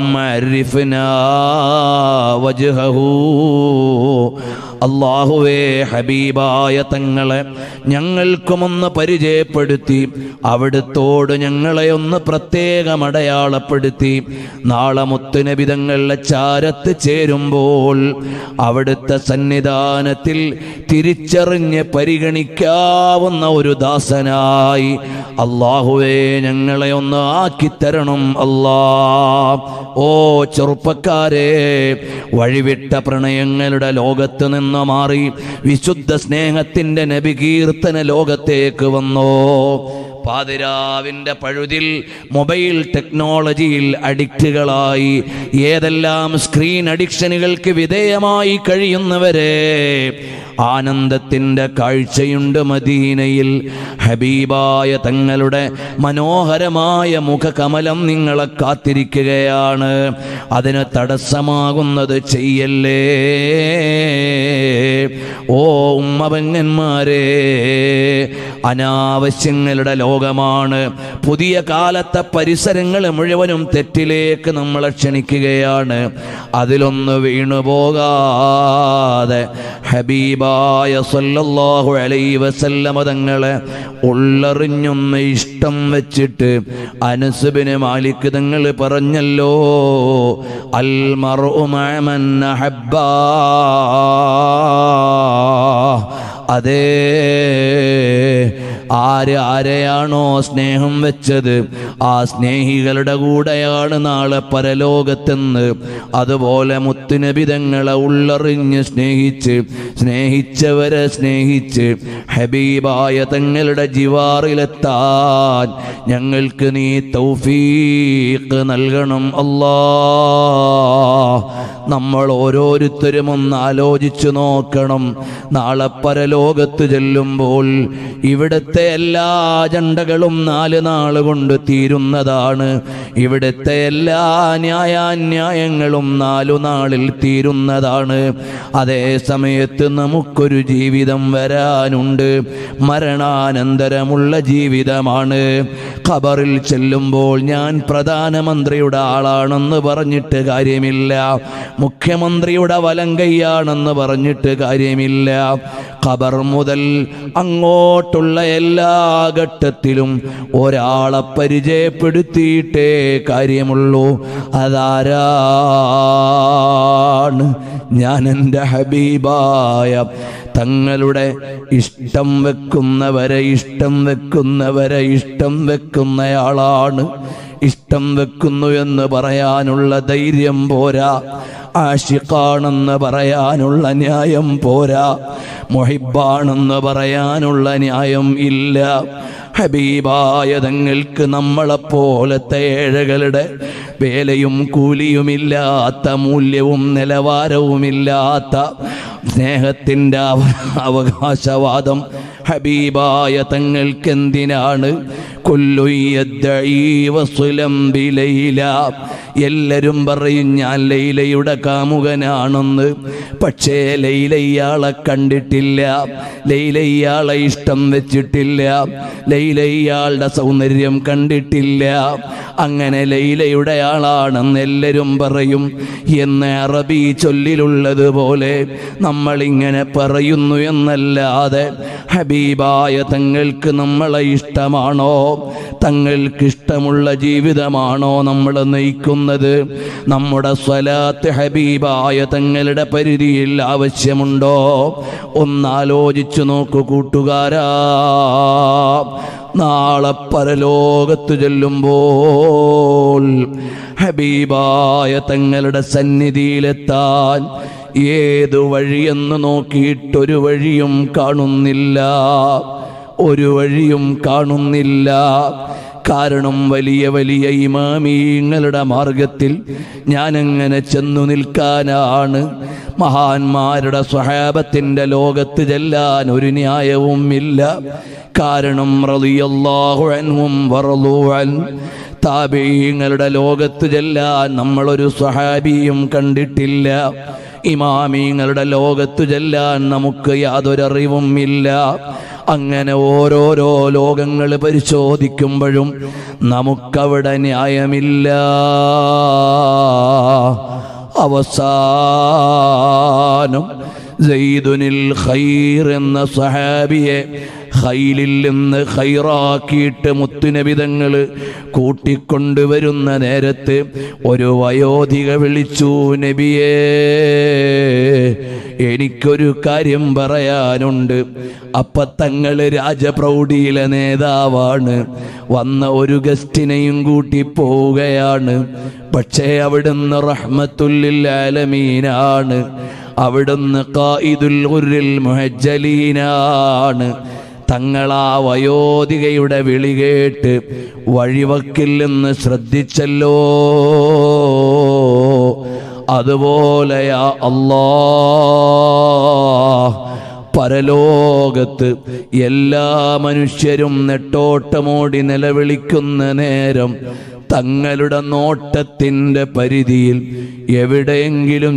വജ്ഹഹു അള്ളാഹുവേ ഹബീബായ തങ്ങളെ ഞങ്ങൾക്കുമൊന്ന് പരിചയപ്പെടുത്തി അവിടുത്തോട് ഞങ്ങളെ ഒന്ന് പ്രത്യേകം അടയാളപ്പെടുത്തി നാളെ മുത്തുനബിതങ്ങളുടെ ചാരത്ത് ചേരുമ്പോൾ അവിടുത്തെ സന്നിധാനത്തിൽ തിരിച്ചറിഞ്ഞ് പരിഗണിക്കാവുന്ന ഒരു ദാസനായി അള്ളാഹുവേ ഞങ്ങളെ ഒന്ന് ആക്കിത്തരണം അല്ലാ ഓ ചെറുപ്പക്കാരെ വഴിവിട്ട പ്രണയങ്ങളുടെ ലോകത്ത് നിന്ന് മാറി വിശുദ്ധ സ്നേഹത്തിന്റെ നബി കീർത്തന ലോകത്തേക്ക് വന്നോ പാതിരാവിൻ്റെ പഴുതിൽ മൊബൈൽ ടെക്നോളജിയിൽ അഡിക്റ്റുകളായി ഏതെല്ലാം സ്ക്രീൻ അഡിക്ഷനുകൾക്ക് വിധേയമായി കഴിയുന്നവരെ ആനന്ദത്തിൻ്റെ കാഴ്ചയുണ്ട് മദീനയിൽ ഹബീബായ തങ്ങളുടെ മനോഹരമായ മുഖകമലം നിങ്ങളെ കാത്തിരിക്കുകയാണ് അതിന് തടസ്സമാകുന്നത് ചെയ്യല്ലേ ഓ ഉമ്മപങ്ങന്മാരെ അനാവശ്യങ്ങളുടെ ലോകമാണ് പുതിയ കാലത്തെ പരിസരങ്ങൾ മുഴുവനും തെറ്റിലേക്ക് നമ്മളെ ക്ഷണിക്കുകയാണ് അതിലൊന്ന് വീണുപോകാതെ ഹബീബായ സല്ലല്ലാഹു അലൈഹി വസല്ലമ തങ്ങളെ ഉള്ളറിഞ്ഞൊന്ന് ഇഷ്ടം വെച്ചിട്ട് അനസുബിന് മാലിക് തങ്ങൾ പറഞ്ഞല്ലോ അൽ മറുമൻ അതേ ആര് ആരെയാണോ സ്നേഹം വെച്ചത് ആ സ്നേഹികളുടെ കൂടെയാണ് നാളെ പരലോകത്തെന്ന് അതുപോലെ മുത്തുനബിതങ്ങളെ ഉള്ളറിഞ്ഞ് സ്നേഹിച്ച് സ്നേഹിച്ചവരെ സ്നേഹിച്ച് ഹബീബായ തങ്ങളുടെ ജിവാറിലെത്താൻ ഞങ്ങൾക്ക് നീ തൗഫീഖ് നൽകണം അല്ലാ നമ്മൾ ഓരോരുത്തരും ഒന്ന് ആലോചിച്ചു നോക്കണം നാളെ പരലോകത്ത് ചെല്ലുമ്പോൾ ഇവിടുത്തെ എല്ലാ അജണ്ടകളും നാല് നാൾ കൊണ്ട് തീരുന്നതാണ് ഇവിടുത്തെ എല്ലാ ന്യായാന്യായങ്ങളും നാലു നാളിൽ തീരുന്നതാണ് അതേ സമയത്ത് നമുക്കൊരു ജീവിതം വരാനുണ്ട് മരണാനന്തരമുള്ള ജീവിതമാണ് ഖബറിൽ ചെല്ലുമ്പോൾ ഞാൻ പ്രധാനമന്ത്രിയുടെ ആളാണെന്ന് പറഞ്ഞിട്ട് കാര്യമില്ല മുഖ്യമന്ത്രിയുടെ വലം കൈയാണെന്ന് പറഞ്ഞിട്ട് കാര്യമില്ല ഖബർ മുതൽ അങ്ങോട്ടുള്ള എല്ലാ ഘട്ടത്തിലും ഒരാളെ പരിചയപ്പെടുത്തിയിട്ടേ കാര്യമുള്ളൂ അതാരാണ് ഞാൻ എൻ്റെ ഹബീബായ തങ്ങളുടെ ഇഷ്ടം വെക്കുന്നവരെ ഇഷ്ടം വെക്കുന്നവരെ ഇഷ്ടം വെക്കുന്നയാളാണ് ഇഷ്ടം വെക്കുന്നു എന്ന് പറയാനുള്ള ധൈര്യം പോരാ ആഷിഖാണെന്ന് പറയാനുള്ള ന്യായം പോരാ മൊഹിബാണെന്ന് പറയാനുള്ള ന്യായം ഇല്ല ഹബീബായ തങ്ങൾക്ക് നമ്മളെപ്പോലത്തെ ഏഴകളുടെ വേലയും കൂലിയുമില്ലാത്ത മൂല്യവും നിലവാരവുമില്ലാത്ത സ്നേഹത്തിൻ്റെ അവ- അവകാശവാദം ഹബീബായ തങ്ങൾക്കെന്തിനാണ് കൊല്ലുയ്യം ബിലൈല എല്ലാവരും പറയും ഞാൻ ലൈലയുടെ കാമുകനാണെന്ന് പക്ഷേ ലൈല ഇയാളെ കണ്ടിട്ടില്ല ലൈല ഇയാളെ ഇഷ്ടം വെച്ചിട്ടില്ല ലൈല ഇയാളുടെ സൗന്ദര്യം കണ്ടിട്ടില്ല അങ്ങനെ ലൈലയുടെ ആളാണെന്ന് എല്ലാവരും പറയും എന്ന് അറബി ചൊല്ലിലുള്ളതുപോലെ നമ്മളിങ്ങനെ പറയുന്നു എന്നല്ലാതെ ഹബീബായ തങ്ങൾക്ക് നമ്മളെ ഇഷ്ടമാണോ തങ്ങൾക്ക് ഇഷ്ടമുള്ള ജീവിതമാണോ നമ്മൾ നയിക്കുന്നത് നമ്മുടെ സ്വലാത്ത് ഹബീബായ തങ്ങളുടെ പരിധിയിൽ ആവശ്യമുണ്ടോ ഒന്നാലോചിച്ചു നോക്കൂ കൂട്ടുകാരാ നാളെ പരലോകത്ത് ചെല്ലുമ്പോൾ ഹബീബായ തങ്ങളുടെ സന്നിധിയിലെത്താൻ ഏതു വഴിയെന്ന് നോക്കിയിട്ടൊരു വഴിയും കാണുന്നില്ല ഒരു വഴിയും കാണുന്നില്ല കാരണം വലിയ വലിയ ഇമാമീങ്ങളുടെ മാർഗത്തിൽ ഞാനങ്ങനെ ചെന്നു നിൽക്കാനാണ് മഹാന്മാരുടെ സ്വഹാബത്തിൻ്റെ ലോകത്ത് ചെല്ലാൻ ഒരു ന്യായവും ഇല്ല കാരണം റളിയല്ലാഹു അൻഹും വറളൂ അൻ താബീങ്ങളുടെ ലോകത്ത് ചെല്ലാൻ നമ്മളൊരു സ്വഹാബിയും കണ്ടിട്ടില്ല ഇമാമീങ്ങളുടെ ലോകത്ത് ചെല്ലാൻ നമുക്ക് യാതൊരറിവും ഇല്ല അങ്ങനെ ഓരോരോ ലോകങ്ങൾ പരിശോധിക്കുമ്പോഴും നമുക്കവിടെ ന്യായമില്ല അവസാനം സെയ്ദുനിൽ ഖൈർ എന്ന സഹാബിയെ ഖൈലിൽ നിന്ന് ഖൈറാക്കിയിട്ട് മുത്തുനബിതങ്ങൾ കൂട്ടിക്കൊണ്ടുവരുന്ന നേരത്ത് ഒരു വയോധിക വിളിച്ചു നബിയേ എനിക്കൊരു കാര്യം പറയാനുണ്ട് അപ്പ തങ്ങൾ രാജപ്രൗഢിയിലെ നേതാവാണ് വന്ന ഒരു ഗസ്റ്റിനെയും കൂട്ടി പോവുകയാണ് പക്ഷേ അവിടുന്ന് റഹ്മത്തുല്ലിൽ ആലമീനാണ് അവിടുന്ന് ഖായിദുൽ ഗുർരിൽ മുഹജ്ജലീനാണ് തങ്ങളാ വയോധികയുടെ വിളി കേട്ട് വഴിവക്കിൽ നിന്ന് ശ്രദ്ധിച്ചല്ലോ അതുപോലെയാ അല്ലാ പരലോകത്ത് എല്ലാ മനുഷ്യരും നെട്ടോട്ടമോടി നിലവിളിക്കുന്ന നേരം തങ്ങളുടെ നോട്ടത്തിൻ്റെ പരിധിയിൽ എവിടെയെങ്കിലും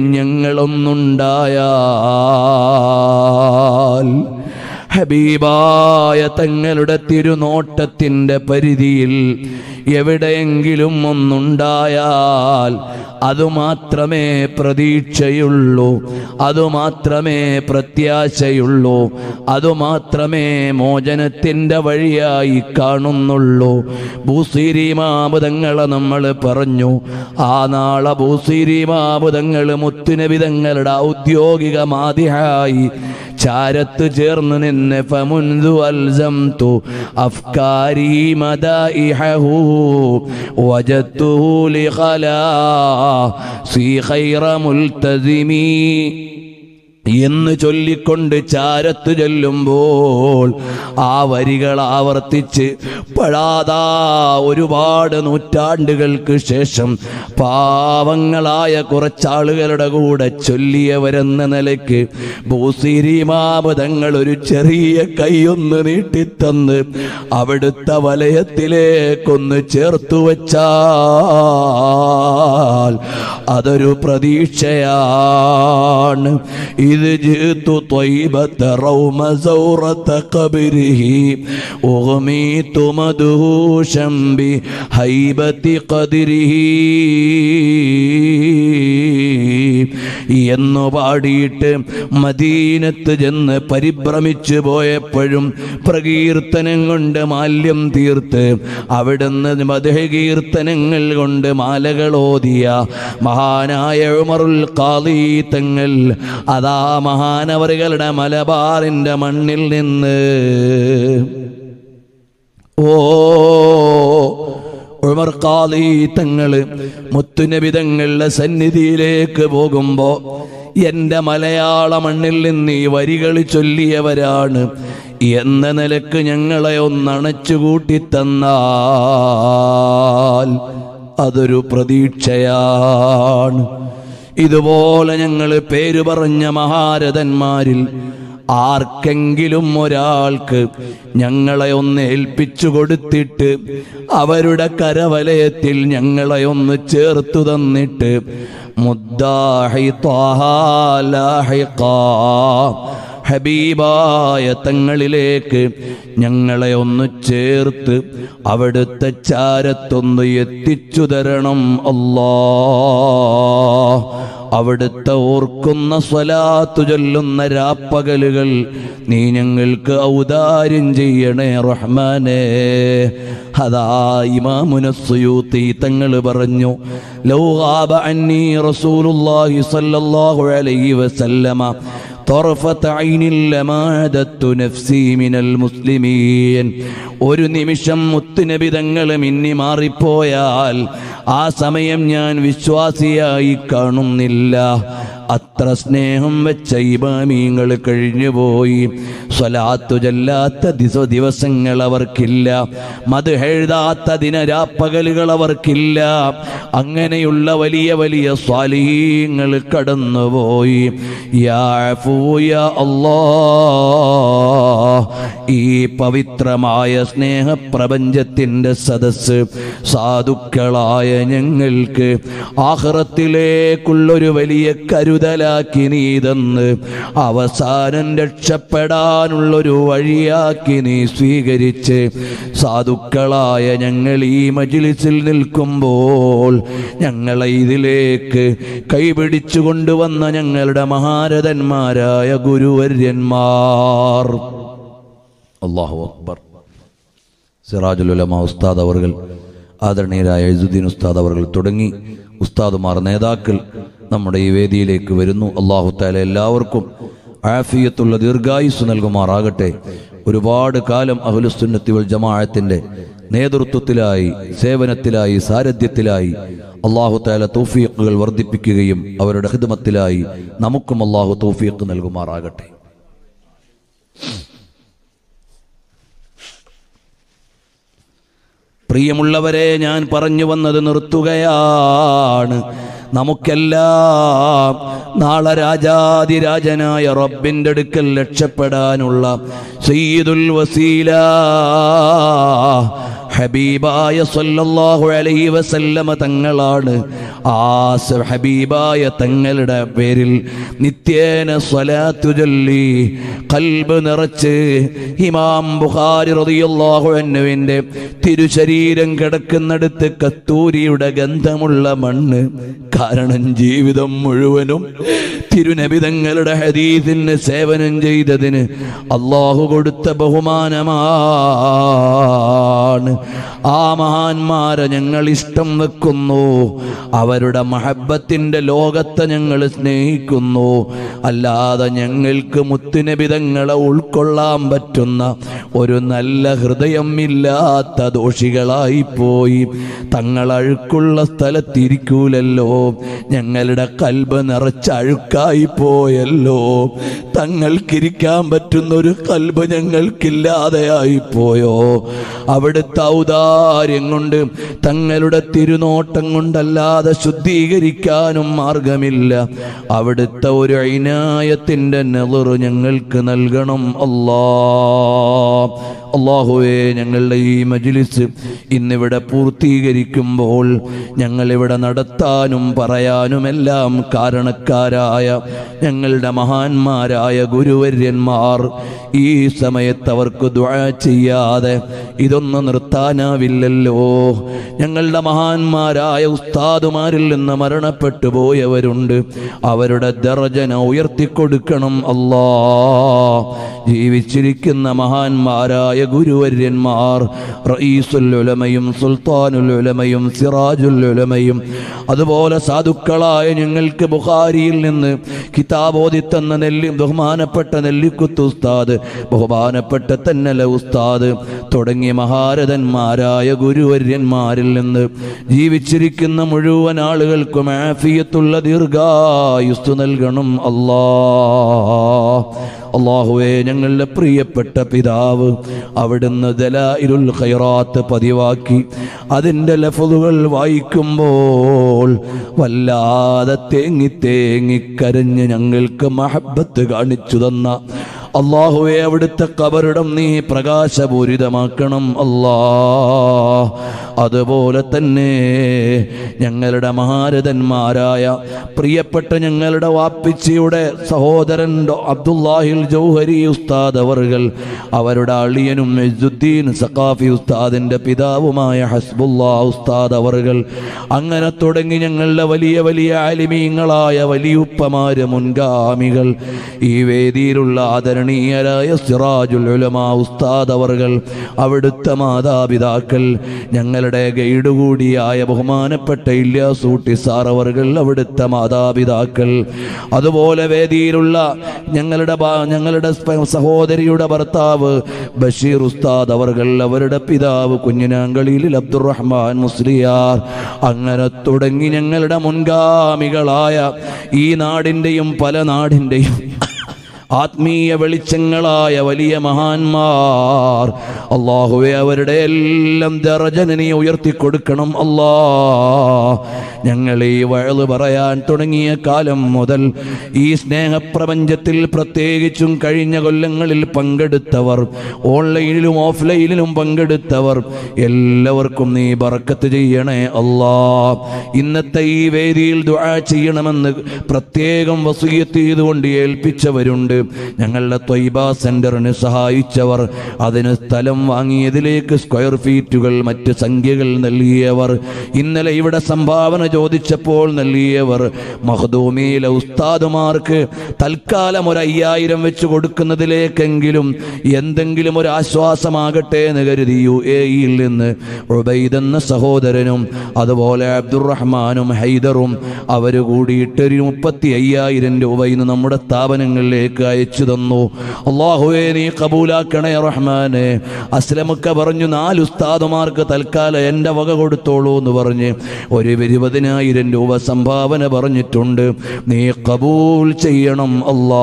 ഞങ്ങളൊന്നുണ്ടായാൽ ഹബീബായ തങ്ങളുടെ തിരുനോട്ടത്തിൻ്റെ പരിധിയിൽ എവിടെയെങ്കിലും ഒന്നുണ്ടായാൽ അതുമാത്രമേ പ്രതീക്ഷയുള്ളൂ അതുമാത്രമേ പ്രത്യാശയുള്ളൂ അതുമാത്രമേ മോചനത്തിൻ്റെ വഴിയായി കാണുന്നുള്ളൂ ഭൂസിരിമാമുതങ്ങളെ നമ്മൾ പറഞ്ഞു ആ നാളെ ഭൂസിരിമാമുതങ്ങൾ മുത്തുനബിതങ്ങളുടെ ഔദ്യോഗിക മാതിഹായി ചാരത്ത് ചേർന്ന് നിന്ന് ഫമുൻദു അൽസംതു അഫ്കാരി മദായിഹഹു വജത്തുഹു ലിഖലാ സീ ഖൈറ മുൽതസിമീ എന്ന് ചൊല്ലിക്കൊണ്ട് ചാരത്ത് ചൊല്ലുമ്പോൾ ആ വരികൾ ആവർത്തിച്ച് പഴാതാ ഒരുപാട് നൂറ്റാണ്ടുകൾക്ക് ശേഷം പാവങ്ങളായ കുറച്ചാളുകളുടെ കൂടെ ചൊല്ലിയവരെന്ന നിലയ്ക്ക് ഭൂസിരിമാപതങ്ങൾ ഒരു ചെറിയ കൈയൊന്ന് നീട്ടിത്തന്ന് അവിടുത്തെ വലയത്തിലേക്കൊന്ന് ചേർത്തു വച്ചാൽ അതൊരു പ്രതീക്ഷയാണ് ഇത് ജിത്തു طيبة روم زورة قبره أغميت مدهوشا بهيبة قدره എന്നു പാടിയിട്ട് മദീനത്ത് ചെന്ന് പരിഭ്രമിച്ചു പോയപ്പോഴും പ്രകീർത്തനം കൊണ്ട് മാല്യം തീർത്ത് അവിടുന്ന് മധുകീർത്തനങ്ങൾ കൊണ്ട് മാലകളോതിയ മഹാനായ ഉമറുൽ ഖാദി തങ്ങൾ അതാ മഹാനവറുകളുടെ മലബാറിന്റെ മണ്ണിൽ നിന്ന് ഓ ഉമർ ഖാദി തങ്ങള് മുത്തുനബി തങ്ങളുടെ സന്നിധിയിലേക്ക് പോകുമ്പോ എന്റെ മലയാള മണ്ണിൽ നിന്ന് ഈ വരികൾ ചൊല്ലിയവരാണ് എന്ന നിലക്ക് ഞങ്ങളെ ഒന്നണച്ചു കൂട്ടിത്തന്നാൽ അതൊരു പ്രതീക്ഷയാണ് ഇതുപോലെ ഞങ്ങൾ പേര് പറഞ്ഞ മഹാരഥന്മാരിൽ ആർക്കെങ്കിലും ഒരാൾക്ക് ഞങ്ങളെ ഒന്ന് ഏൽപ്പിച്ചു കൊടുത്തിട്ട് അവരുടെ കരവലയത്തിൽ ഞങ്ങളെ ഒന്ന് ചേർത്തു തന്നിട്ട് മുദ്ദാഹി ത്വാഹാ ലാഹിഖാ ഹബീബായ തങ്ങളിലേക്ക് ഞങ്ങളെ ഒന്ന് ചേർത്ത് അവിടുത്തെ ചാരത്തൊന്ന് എത്തിച്ചു തരണം അല്ലാ അവിടുത്തെ ഓർക്കുന്ന സ്വലാത്തു ചൊല്ലുന്ന രാപ്പകലുകൾ നീ ഞങ്ങൾക്ക് ഔദാര്യം ചെയ്യണേ റഹ്മാനേ അതാ ഇമാമുനസ്സുയൂത്തി തങ്ങൾ പറഞ്ഞു ലൗഹാബ അന്നീ റസൂലുള്ളാഹി സ്വല്ലല്ലാഹു അലൈഹി വസല്ലമ طرفة عين لمادت نفسي من المسلمين ഒരു നിമിഷം മുത്തുനബി തങ്ങൾ മിന്നി മാറിപ്പോയാൽ ആ സമയം ഞാൻ വിശ്വാസിയായി കാണുന്നില്ല അത്ര സ്നേഹം വെച്ച ഇമാമീങ്ങൾ കഴിഞ്ഞുപോയി സ്വലാത്തു ചൊല്ലാത്ത ദിസ ദിവസങ്ങൾ അവർക്കില്ല മത് എഴുതാത്ത ദിനരാപ്പകലുകൾ അവർക്കില്ല അങ്ങനെയുള്ള വലിയ വലിയ സ്വാലീങ്ങൾ കടന്നുപോയി യാ അഫൂ യാ അല്ലാ ഈ പവിത്രമായ സ്നേഹപ്രപഞ്ചത്തിൻ്റെ സദസ്സ് സാധുക്കളായ ഞങ്ങൾക്ക് ആഹ്റത്തിലേക്കുള്ളൊരു വലിയ കരുതലാക്കി നീ തന്ന് അവസാനം രക്ഷപ്പെടാനുള്ളൊരു വഴിയാക്കി നീ സ്വീകരിച്ച് സാധുക്കളായ ഞങ്ങൾ ഈ മജിലിസിൽ നിൽക്കുമ്പോൾ ഞങ്ങളെ ഇതിലേക്ക് കൈപിടിച്ചു കൊണ്ടുവന്ന ഞങ്ങളുടെ മഹാരഥന്മാരായ ഗുരുവര്യന്മാർ അള്ളാഹു അക്ബർ സിറാജുൽ ഉലമ ഉസ്താദ് അവർ ആദരണീയരായ ഇസുദ്ദീൻ ഉസ്താദ് അവർ തുടങ്ങി ഉസ്താദുമാർ നേതാക്കൾ നമ്മുടെ ഈ വേദിയിലേക്ക് വരുന്നു അള്ളാഹു താല എല്ലാവർക്കും ആഫിയത്തുള്ള ദീർഘായുസ് നൽകുമാറാകട്ടെ ഒരുപാട് കാലം അഹുലുസുന്നത്തി വൽ ജമാഅത്തിന്റെ നേതൃത്വത്തിലായി സേവനത്തിലായി സാരഥ്യത്തിലായി അള്ളാഹു താല തൗഫീഖുകൾ വർദ്ധിപ്പിക്കുകയും അവരുടെ ഹിദമത്തിലായി നമുക്കും അള്ളാഹു തൗഫീഖ് നൽകുമാറാകട്ടെ പ്രിയമുള്ളവരെ ഞാൻ പറഞ്ഞു വന്നത് നിർത്തുകയാണ് നമുക്കെല്ലാം നാളെ രാജാതിരാജനായ റബ്ബിൻ്റെ അടുക്കൽ രക്ഷപ്പെടാനുള്ള സയ്യിദുൽ വസീല ഹബീബായ സല്ലല്ലാഹു അലൈഹി വസല്ലമ തങ്ങളാണ് ആ സ- ഹബീബായ തങ്ങളുടെ പേരിൽ നിത്യേന സ്വലാത്തു ചൊല്ലി കൽബ് നിറച്ച് ഇമാം ബുഖാരി റളിയല്ലാഹു അൻഹുവിൻ്റെ തിരുശരീരം കിടക്കുന്നിടത്ത് കത്തൂരിയുടെ ഗന്ധമുള്ള മണ്ണ് കാരണം ജീവിതം മുഴുവനും തിരുനബിതങ്ങളുടെ ഹദീസിന് സേവനം ചെയ്തതിന് അള്ളാഹു കൊടുത്ത ബഹുമാനമാണ് ആ മഹാന്മാരെ ഞങ്ങൾ ഇഷ്ടം വെക്കുന്നു അവരുടെ മഹബത്തിന്റെ ലോകത്തെ ഞങ്ങൾ സ്നേഹിക്കുന്നു അല്ലാതെ ഞങ്ങൾക്ക് മുത്തുനബിതങ്ങളെ ഉൾക്കൊള്ളാൻ പറ്റുന്ന ഒരു നല്ല ഹൃദയം ഇല്ലാത്ത ദോഷികളായി പോയി തങ്ങൾ അഴുക്കുള്ള സ്ഥലത്തിരിക്കൂലല്ലോ ഞങ്ങളുടെ കൽബ് നിറച്ച് അഴുക്കായി പോയല്ലോ തങ്ങൾക്കിരിക്കാൻ പറ്റുന്ന ഒരു കൽബ് ഞങ്ങൾക്കില്ലാതെയായി പോയോ അവിടുത്തെ ഔദാര്യം കൊണ്ട് തങ്ങളുടെ തിരുനോട്ടം കൊണ്ടല്ലാതെ ശുദ്ധീകരിക്കാനും മാർഗമില്ല അവിടുത്തെ ഒരു ഐനായത്തിന്റെ നെളറ് ഞങ്ങൾക്ക് നൽകണം അല്ലാ അള്ളാഹുവേ ഞങ്ങളുടെ ഈ മജ്ലിസ് ഇന്നിവിടെ പൂർത്തീകരിക്കുമ്പോൾ ഞങ്ങളിവിടെ നടത്താനും പറയാനുമെല്ലാം കാരണക്കാരായ ഞങ്ങളുടെ മഹാന്മാരായ ഗുരുവര്യന്മാർ ഈ സമയത്ത് അവർക്ക് ദുആ ചെയ്യാതെ ഇതൊന്നും നിർത്താനാവില്ലല്ലോ ഞങ്ങളുടെ മഹാന്മാരായ ഉസ്താദുമാരിൽ നിന്ന് മരണപ്പെട്ടു പോയവരുണ്ട് അവരുടെ ദർജന ഉയർത്തിക്കൊടുക്കണം അല്ലാ ജീവിച്ചിരിക്കുന്ന മഹാന്മാരായ ഗുരുവര്യന്മാർ റഈസുൽ ഉലമയും സുൽത്താനുൽ ഉലമയും സിറാജുൽ ഉലമയും അതുപോലെ സാധുക്കളായ ഞങ്ങൾക്ക് ബുഖാരിയിൽ നിന്ന് കിതാബോധി തന്ന നെല്ലി ബഹുമാനപ്പെട്ട നെല്ലിക്കുത്ത് ഉസ്താദ് ബഹുമാനപ്പെട്ട തന്നല ഉസ്താദ് തുടങ്ങിയ മഹാരഥന്മാരായ ഗുരുവര്യന്മാരിൽ നിന്ന് ജീവിച്ചിരിക്കുന്ന മുഴുവൻ ആളുകൾക്കും ആഫിയത്തുള്ള ദീർഘായുസ് നൽകണം അല്ലാ അള്ളാഹുവെ ഞങ്ങളുടെ പ്രിയപ്പെട്ട പിതാവ് അവിടുന്ന് ദലായിലുൽ ഖൈറാത്ത് പതിവാക്കി അതിൻ്റെ ലഫലുകൾ വായിക്കുമ്പോൾ വല്ലാതെ തേങ്ങി തേങ്ങി കരഞ്ഞ് ഞങ്ങൾക്ക് മഹബത്ത് കാണിച്ചു തന്ന അള്ളാഹുവെ അവിടുത്തെ കബറിടം നീ പ്രകാശപൂരിതമാക്കണം അല്ലാ അതുപോലെ തന്നെ ഞങ്ങളുടെ മഹാരഥന്മാരായ പ്രിയപ്പെട്ട ഞങ്ങളുടെ വാപ്പിച്ചിയുടെ സഹോദരൻ ഡോ അബ്ദുല്ലാഹിൽ ജൗഹരി ഉസ്താദ് അവർകൾ അവരുടെ അളിയനും മെജുദ്ദീൻ സഖാഫി ഉസ്താദിന്റെ പിതാവുമായ ഹസ്ബുല്ലാ ഉസ്താദ് അവർകൾ അങ്ങനെ തുടങ്ങി ഞങ്ങളുടെ വലിയ വലിയ ആലിമീങ്ങളായ വലിയുപ്പമാര് മുൻഗാമികൾ ഈ വേദിയിലുള്ള ആദരണീയരായ സിറാജുൽ ഉലമാ ഉസ്താദ് അവർകൾ അവിടുത്തെ മാതാപിതാക്കൾ ഞങ്ങളുടെ ഗൈഡ് കൂടിയായ ബഹുമാനപ്പെട്ട ഇല്യാസൂട്ടി സാർ അവർകൾ അവിടുത്തെ മാതാപിതാക്കൾ അതുപോലെ വേദിയിലുള്ള ഞങ്ങളുടെ ബാ- ഞങ്ങളുടെ സ്പ- സഹോദരിയുടെ ഭർത്താവ് ബഷീർ ഉസ്താദ് അവർകൾ അവരുടെ പിതാവ് കുഞ്ഞിനാങ്കളിയിൽ അബ്ദുറഹ്മാൻ മുസ്ലിയാർ അങ്ങനെ തുടങ്ങി ഞങ്ങളുടെ മുൻഗാമികളായ ഈ നാടിൻ്റെയും പല നാടിൻ്റെയും ആത്മീയ വെളിച്ചങ്ങളായ വലിയ മഹാന്മാർ അള്ളാഹുവെ അവരുടെ എല്ലാം ദർജനനെ ഉയർത്തിക്കൊടുക്കണം അല്ലാ ഞങ്ങൾ ഈ വഴല് പറയാൻ തുടങ്ങിയ കാലം മുതൽ ഈ സ്നേഹപ്രപഞ്ചത്തിൽ പ്രത്യേകിച്ചും കഴിഞ്ഞ കൊല്ലങ്ങളിൽ പങ്കെടുത്തവർ ഓൺലൈനിലും ഓഫ്ലൈനിലും പങ്കെടുത്തവർ എല്ലാവർക്കും നീ ബറക്കത്ത് ചെയ്യണേ അല്ലാ ഇന്നത്തെ ഈ വേദിയിൽ ദുആ ചെയ്യണമെന്ന് പ്രത്യേകം വസൂയത്ത് ചെയ്തുകൊണ്ട് ഏൽപ്പിച്ചവരുണ്ട് ഞങ്ങളുടെ ത്വയ്ബ സെന്ററിന് സഹായിച്ചവർ അതിന് സ്ഥലം വാങ്ങിയതിലേക്ക് സ്ക്വയർ ഫീറ്റുകൾ മറ്റ് സംഖ്യകൾ നൽകിയവർ ഇന്നലെ ഇവിടെ സംഭാവന ചോദിച്ചപ്പോൾ നൽകിയവർ മഹദൂമിയിലെ ഉസ്താദുമാർക്ക് തൽക്കാലം ഒരു അയ്യായിരം വെച്ച് കൊടുക്കുന്നതിലേക്കെങ്കിലും എന്തെങ്കിലും ഒരു ആശ്വാസമാകട്ടെ എന്ന് കരുതി യു എ ഇയിൽ നിന്ന് ഉബൈദ് എന്ന സഹോദരനും അതുപോലെ അബ്ദുറഹ്മാനും ഹൈദറും അവർ കൂടിയിട്ട് ഒരു മുപ്പത്തി അയ്യായിരം രൂപ ഇന്ന് നമ്മുടെ സ്ഥാപനങ്ങളിലേക്ക് അയച്ചു തന്നു അള്ളാഹുവേ നീ കബൂലാക്കണേ റഹ്മാനെ അസ്ലമക്ക പറഞ്ഞു നാല് ഉസ്താദുമാർക്ക് തൽക്കാലം എൻ്റെ വക കൊടുത്തോളൂ എന്ന് പറഞ്ഞ് ഒരു ഇരുപതിനായിരം രൂപ സംഭാവന പറഞ്ഞിട്ടുണ്ട് നീ കബൂൽ ചെയ്യണം അല്ലാ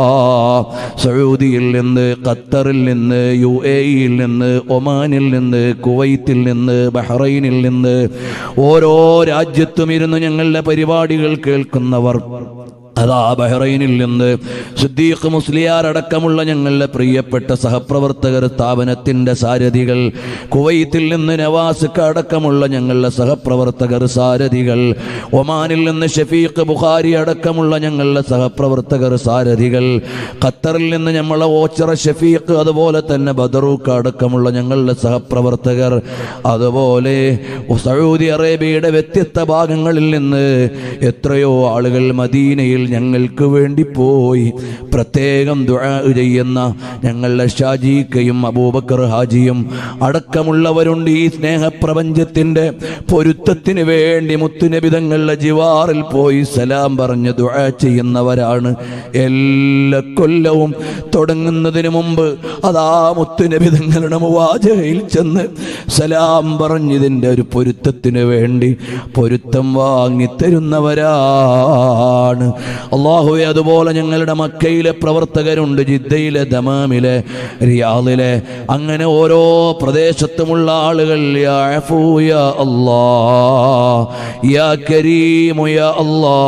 സൗദിയിൽ നിന്ന് ഖത്തറിൽ നിന്ന് യു എ ഇയിൽ നിന്ന് ഒമാനിൽ നിന്ന് കുവൈത്തിൽ നിന്ന് ബഹ്റൈനിൽ നിന്ന് ഓരോ രാജ്യത്തും ഇരുന്ന് ഞങ്ങളുടെ പരിപാടികൾ കേൾക്കുന്നവർ അതാ ബഹ്റൈനിൽ നിന്ന് സിദ്ദീഖ് മുസ്ലിയാർ അടക്കമുള്ള ഞങ്ങളുടെ പ്രിയപ്പെട്ട സഹപ്രവർത്തകർ സ്ഥാപനത്തിന്റെ സാരഥികൾ കുവൈത്തിൽ നിന്ന് നവാസിക്ക അടക്കമുള്ള ഞങ്ങളുടെ സഹപ്രവർത്തകർ സാരഥികൾ ഒമാനിൽ നിന്ന് ഷഫീഖ് ബുഖാരി അടക്കമുള്ള ഞങ്ങളുടെ സഹപ്രവർത്തകർ സാരഥികൾ ഖത്തറിൽ നിന്ന് നമ്മളെ ഓച്ചറ ഷഫീഖ് അതുപോലെ തന്നെ ബദറൂക്ക് അടക്കമുള്ള ഞങ്ങളുടെ സഹപ്രവർത്തകർ അതുപോലെ സൗദി അറേബ്യയുടെ വ്യത്യസ്ത ഭാഗങ്ങളിൽ നിന്ന് എത്രയോ ആളുകൾ മദീനയിൽ ഞങ്ങൾക്ക് വേണ്ടി പോയി പ്രത്യേകം ദുആ ചെയ്യുന്ന ഞങ്ങളുടെ ഷാജിക്കയും അബൂബക്കർ ഹാജിയും അടക്കമുള്ളവരുണ്ട് ഈ സ്നേഹപ്രപഞ്ചത്തിന്റെ പൊരുത്തത്തിന് വേണ്ടി മുത്തുനബിതങ്ങളുടെ ജിവാറിൽ പോയി സലാം പറഞ്ഞ് ദുആ ചെയ്യുന്നവരാണ് എല്ലാ കൊല്ലവും തുടങ്ങുന്നതിന് മുമ്പ് അതാ മുത്തുനബിതങ്ങളുടെ മുവാജകയിൽ ചെന്ന് സലാം പറഞ്ഞതിൻ്റെ ഒരു പൊരുത്തത്തിന് വേണ്ടി പൊരുത്തം വാങ്ങി തരുന്നവരാണ് അള്ളാഹുവെ അതുപോലെ ഞങ്ങളുടെ മക്കയിലെ പ്രവർത്തകരുണ്ട് ജിദ്ദയിലെ ദമാമിലെ റിയാദിലെ അങ്ങനെ ഓരോ പ്രദേശത്തുമുള്ള ആളുകൾ യാ അഫൂ യാ അല്ലാ യാ കരീമു യാ അല്ലാ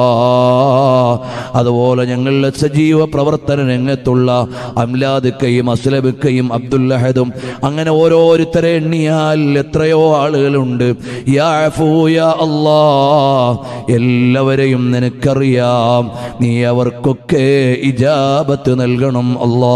അതുപോലെ ഞങ്ങളുടെ സജീവ പ്രവർത്തന രംഗത്തുള്ള അംലാദുക്കയും അസ്ലബുക്കയും അബ്ദുല്ലഹദും അങ്ങനെ ഓരോരുത്തരെ എണ്ണിയാൽ എത്രയോ ആളുകളുണ്ട് യാ അഫൂ യാ അല്ലാ എല്ലാവരെയും നിനക്കറിയാം നീ അവർക്കൊക്കെ ഇജാബത്ത് നൽകണം അല്ലാ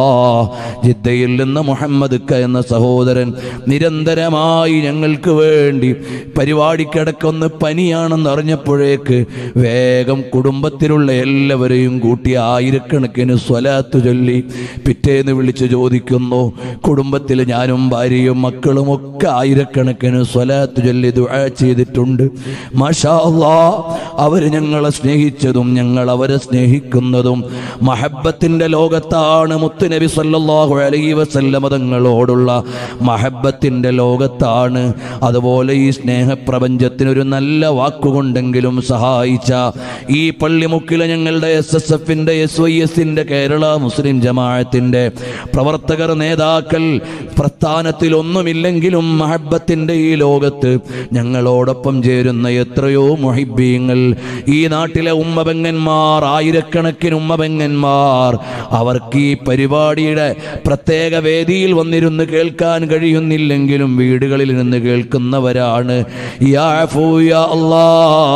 ജിദ്ദയിൽ നിന്ന് മുഹമ്മദ് ക എന്ന സഹോദരൻ നിരന്തരമായി ഞങ്ങൾക്ക് വേണ്ടി പരിപാടിക്കിടക്കൊന്ന് പനിയാണെന്ന് അറിഞ്ഞപ്പോഴേക്ക് വേഗം കുടുംബത്തിലുള്ള എല്ലാവരെയും കൂട്ടി ആയിരക്കണക്കിന് സ്വലാത്ത് ചൊല്ലി പിറ്റേന്ന് വിളിച്ച് ചോദിക്കുന്നു കുടുംബത്തിൽ ഞാനും ഭാര്യയും മക്കളും ഒക്കെ ആയിരക്കണക്കിന് സ്വലാത്ത് ചൊല്ലി ദുആ ചെയ്തിട്ടുണ്ട് മാഷാ അല്ലാ അവർ ഞങ്ങളെ സ്നേഹിച്ചതും ഞങ്ങൾ അവരെ സ്നേഹിക്കുന്നതും മഹബത്തിന്റെ ലോകത്താണ് മുത്തുനബി സല്ലല്ലാഹു അലൈഹി വസല്ലമ തങ്ങളോടുള്ള മഹബത്തിന്റെ ലോകത്താണ് അതുപോലെ ഈ സ്നേഹപ്രപഞ്ചത്തിനൊരു നല്ല വാക്കുകൊണ്ടെങ്കിലും സഹായിച്ച ഈ പള്ളിമുക്കിലെ ഞങ്ങളുടെ എസ് എസ് എഫിന്റെ എസ് വൈ എസിന്റെ കേരള മുസ്ലിം ജമാഅത്തിന്റെ പ്രവർത്തകർ നേതാക്കൾ പ്രസ്ഥാനത്തിൽ ഒന്നുമില്ലെങ്കിലും മഹബത്തിന്റെ ഈ ലോകത്ത് ഞങ്ങളോടൊപ്പം ചേരുന്ന എത്രയോ മുഹിബീങ്ങൾ ഈ നാട്ടിലെ ഉമ്മബെങ്ങന്മാർ ആയിരക്കണക്കിന് ഉമ്മബെങ്ങന്മാർ അവർക്ക് ഈ പരിപാടിയുടെ പ്രത്യേക വേദിയിൽ വന്നിരുന്ന് കേൾക്കാൻ കഴിയുന്നില്ലെങ്കിലും വീടുകളിൽ നിന്ന് കേൾക്കുന്നവരാണ് യാ അഫൂ യാ അല്ലാ.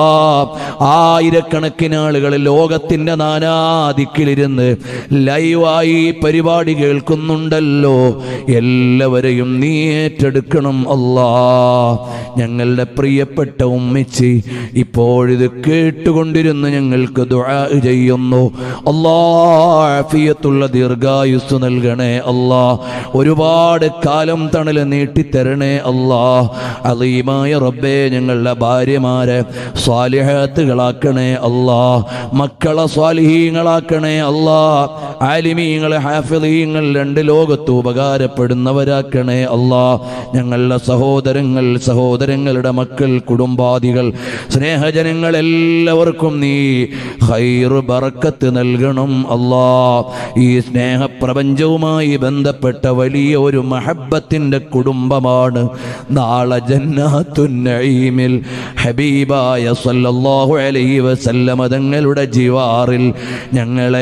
ആയിരക്കണക്കിന് ആളുകൾ ലോകത്തിന്റെ നാനാദിക്കിലിരുന്ന് ലൈവായി ഈ പരിപാടി കേൾക്കുന്നുണ്ടല്ലോ എല്ലാവരെയും നീ ഏറ്റെടുക്കണം അല്ലാ ഞങ്ങളുടെ പ്രിയപ്പെട്ട ഉമ്മിച്ചി ഇപ്പോഴിത് കേട്ടുകൊണ്ടിരുന്ന് ഞങ്ങൾക്ക് ദുആ ചെയ്യുന്നു അല്ലാ ആഫിയത്തുള്ള ദീർഘായുസ് നൽകണേ അല്ലാ ഒരുപാട് കാലം തണല് നീട്ടിത്തരണേ അല്ലാ അലീമായ റബ്ബേ ഞങ്ങളുടെ ഭാര്യമാരെ സ്വാലിഹാത്തുകളാക്കണേ അല്ലാ മക്കളെ സ്വാലിഹീങ്ങളാക്കണേ അല്ലാ ആലിമീങ്ങളെ ഹാഫിലീങ്ങൾ രണ്ട് ലോകത്ത് ഉപകാരപ്പെടുന്നവരാക്കണേ അല്ലാ ഞങ്ങളുടെ സഹോദരങ്ങൾ സഹോദരങ്ങളുടെ മക്കൾ കുടുംബാദികൾ സ്നേഹജനങ്ങൾ എല്ലാവർക്കും നീ ഹൈറ് ബറക്കത്ത് നൽകണം അല്ലാ ഈ സ്നേഹപ്രപഞ്ചവുമായി ബന്ധപ്പെട്ട വലിയ ഒരു മഹബത്തിന്റെ കുടുംബമാണ് നാളെ ജന്നാത്തുന്നഈമിൽ ഹബീബായ സല്ലല്ലാഹു അലൈഹി വസല്ലമ തങ്ങളുടെ ജിവാറിൽ ഞങ്ങളെ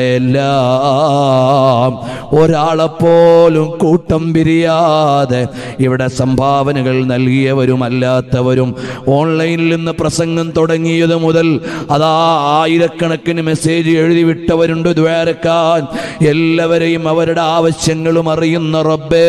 എല്ലാം ഒരാളെപ്പോലും കൂട്ടം പിരിയാതെ ഇവിടെ സംഭാവനകൾ നൽകിയവരും അല്ലാത്തവരും ഓൺലൈനിൽ നിന്ന് പ്രസംഗം തുടങ്ങിയത് മുതൽ അതാ ആയിരക്കണക്കിന് മെസ്സേജ് എഴുതി വിട്ടവരുണ്ട് ദ്വാരക്കാൻ എല്ലാവരെയും അവരുടെ ആവശ്യങ്ങളും അറിയുന്ന റബ്ബേ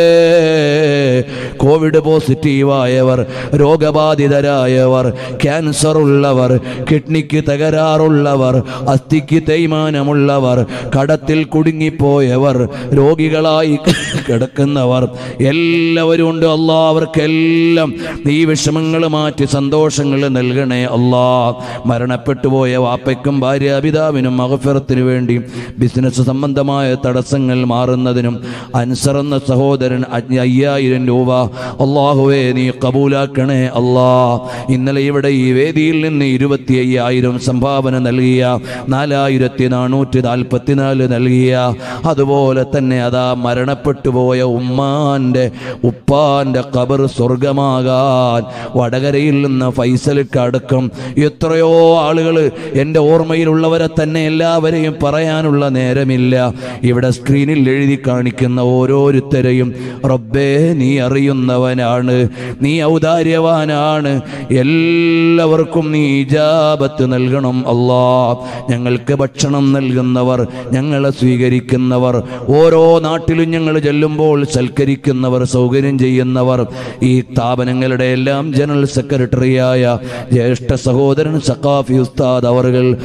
കോവിഡ് പോസിറ്റീവായവർ രോഗബാധിതരായവർ ക്യാൻസർ ഉള്ളവർ കിഡ്നിക്ക് തകരാറുള്ളവർ അസ്ഥിക്ക് തേയ്മാനമുള്ളവർ കടത്തിൽ കുടുങ്ങിപ്പോയവർ രോഗികളായി കിടക്കുന്നവർ എല്ലാവരും ഉണ്ട് അല്ലാ അവർക്കെല്ലാം നീ വിഷമങ്ങൾ മാറ്റി സന്തോഷങ്ങൾ നൽകണേ അല്ലാ മരണപ്പെട്ടു പോയ വാപ്പയ്ക്കും ഭാര്യ പിതാവിനും മഹഫിറത്തിനു വേണ്ടി ബിസിനസ് സംബന്ധമായ തടസ്സങ്ങൾ മാറുന്നതിനും അൻസർ എന്ന സഹോദരൻ അജ്ഞ അയ്യായിരം രൂപ അള്ളാഹുവേ നീ കബൂലാക്കണേ അല്ലാ ഇന്നലെ ഇവിടെ ഈ വേദിയിൽ നിന്ന് ഇരുപത്തി അയ്യായിരം സംഭാവന നൽകിയ നാലായിരത്തി നാനൂറ്റി നാൽപ്പത്തിനാല് നൽകിയ അതുപോലെ തന്നെ അതാ മരണപ്പെട്ടു പോയ ഉമ്മാന്റെ ഉപ്പാന്റെ കബർ സ്വർഗമാകാൻ വടകരയിൽ നിന്ന് ഫൈസലിക്ക് അടക്കം എത്രയോ ആളുകൾ എൻ്റെ ഓർമ്മയിലുള്ളവരെ തന്നെ എല്ലാവരെയും പറയാനുള്ള നേരമില്ല ഇവിടെ സ്ക്രീനിൽ എഴുതി കാണിക്കുന്ന ഓരോരുത്തരെയും റബ്ബേ നീ അറിയുന്നവനാണ് നീ ഔദാര്യവാനാണ് എല്ലാവർക്കും നീ ഇജാബത്ത് നൽകണം അല്ലാ ഞങ്ങൾക്ക് ഭക്ഷണം നൽകുന്നവർ ഞങ്ങളെ സ്വീകരിക്കുന്നവർ ഓരോ നാട്ടിലും ഞങ്ങൾ ചെല്ലുമ്പോൾ സൽക്കരിക്കുന്നവർ സൗകര്യം ചെയ്യുന്നവർ ഈ സ്ഥാപനങ്ങളുടെ എല്ലാം ജനറൽ സെക്രട്ടറിയായ ജ്യേഷ്ഠ സഹോദരൻ സഖാഫി ഉസ്താദ് അവർകൾ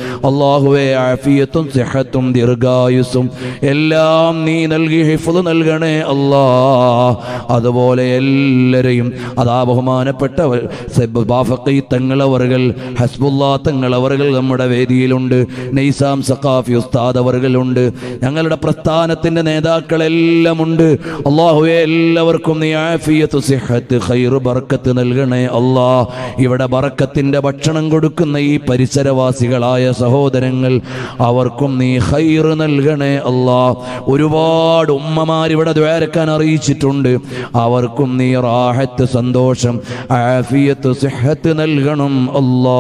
അള്ളാഹുവെ ആഫിയത്തും സിഹത്തും ദീർഘായുസും എല്ലാം നീ നൽകി ഹിഫ്ള് നൽകണേ അല്ലാ അതുപോലെ എല്ലാവരെയും അതാ ബഹുമാനപ്പെട്ടവർ സെബ് ബാഫഖി തങ്ങളവറുകൾ ഹസ്ബുല്ലാ തങ്ങളവറുകൾ നമ്മുടെ വേദിയിലുണ്ട് നെയ്സാം സഖാഫി ഉസ്താദ് അവറുകളുണ്ട് ഞങ്ങളുടെ പ്രസ്ഥാനത്തിന്റെ നേതാക്കളെല്ലാം ഉണ്ട് അള്ളാഹുവെ എല്ലാവർക്കും നീ ആഫിയത്ത് സിഹത്ത് ഖൈറ് ബർക്കത്ത് നൽകണേ അല്ലാ ഇവിടെ ബറക്കത്തിന്റെ ഭക്ഷണം കൊടുക്കുന്ന ഈ പരിസരവാസികളായ സഹോദരങ്ങൾ അവർക്കും നീ ഖൈറ് നൽകണേ അല്ലാ ഒരുപാട് ഉമ്മമാർ ഇവിടെ ദ്വാരക്കാൻ അറിയിച്ചിട്ടുണ്ട് അവർക്കും നീ റാഹത്ത് സന്തോഷം ആഫിയത്ത് സിഹത്ത് നൽകണം അല്ലാ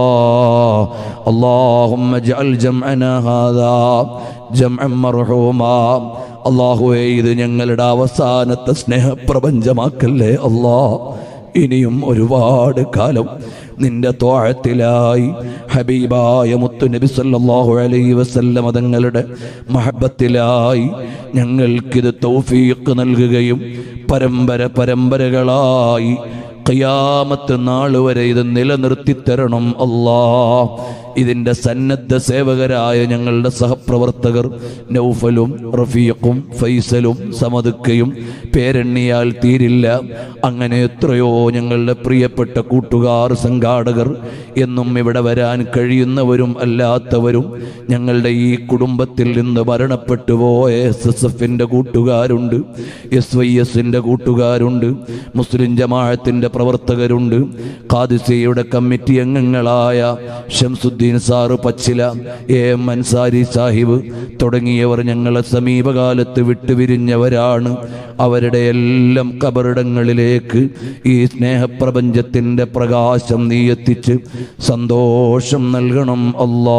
اللهم اجعل جمعنا هذا جمعا مرحوما അള്ളാഹുവേ ഇത് ഞങ്ങളുടെ അവസാനത്തെ സ്നേഹപ്രപഞ്ചമാക്കല്ലേ അല്ലാ ഇനിയും ഒരുപാട് കാലം നിന്റെ തോഴത്തിലായി ഹബീബായ മുത്തു നബി സല്ലല്ലാഹു അലൈഹി വസല്ലം തങ്ങളുടെ മഹബത്തിലായി ഞങ്ങൾക്കിത് തൗഫീഖ് നൽകുകയും പരമ്പര പരമ്പരകളായി ഖിയാമത്ത് നാൾ വരെ ഇത് നിലനിർത്തി തരണം അല്ലാ ഇതിൻ്റെ സന്നദ്ധ സേവകരായ ഞങ്ങളുടെ സഹപ്രവർത്തകർ നൗഫലും റഫീഖും ഫൈസലും സമതുക്കയും പേരെണ്ണിയാൽ തീരില്ല അങ്ങനെ എത്രയോ ഞങ്ങളുടെ പ്രിയപ്പെട്ട കൂട്ടുകാർ സംഘാടകർ എന്നും ഇവിടെ വരാൻ കഴിയുന്നവരും അല്ലാത്തവരും ഞങ്ങളുടെ ഈ കുടുംബത്തിൽ നിന്ന് മരണപ്പെട്ടു പോയ എസ് എസ് എഫിൻ്റെ കൂട്ടുകാരുണ്ട് എസ് വൈ എസിൻ്റെ കൂട്ടുകാരുണ്ട് മുസ്ലിം ജമാഅത്തിൻ്റെ പ്രവർത്തകരുണ്ട് ഖാദിസിയുടെ കമ്മിറ്റി അംഗങ്ങളായ ഷംസുദ്ദീൻ സാറ് പച്ചില എ എം അൻസാരി സാഹിബ് തുടങ്ങിയവർ ഞങ്ങളെ സമീപകാലത്ത് വിട്ടുപിരിഞ്ഞവരാണ് അവരുടെ എല്ലാം കബറിടങ്ങളിലേക്ക് ഈ സ്നേഹപ്രപഞ്ചത്തിൻ്റെ പ്രകാശം നീ എത്തിച്ച് സന്തോഷം നൽകണം അല്ലാ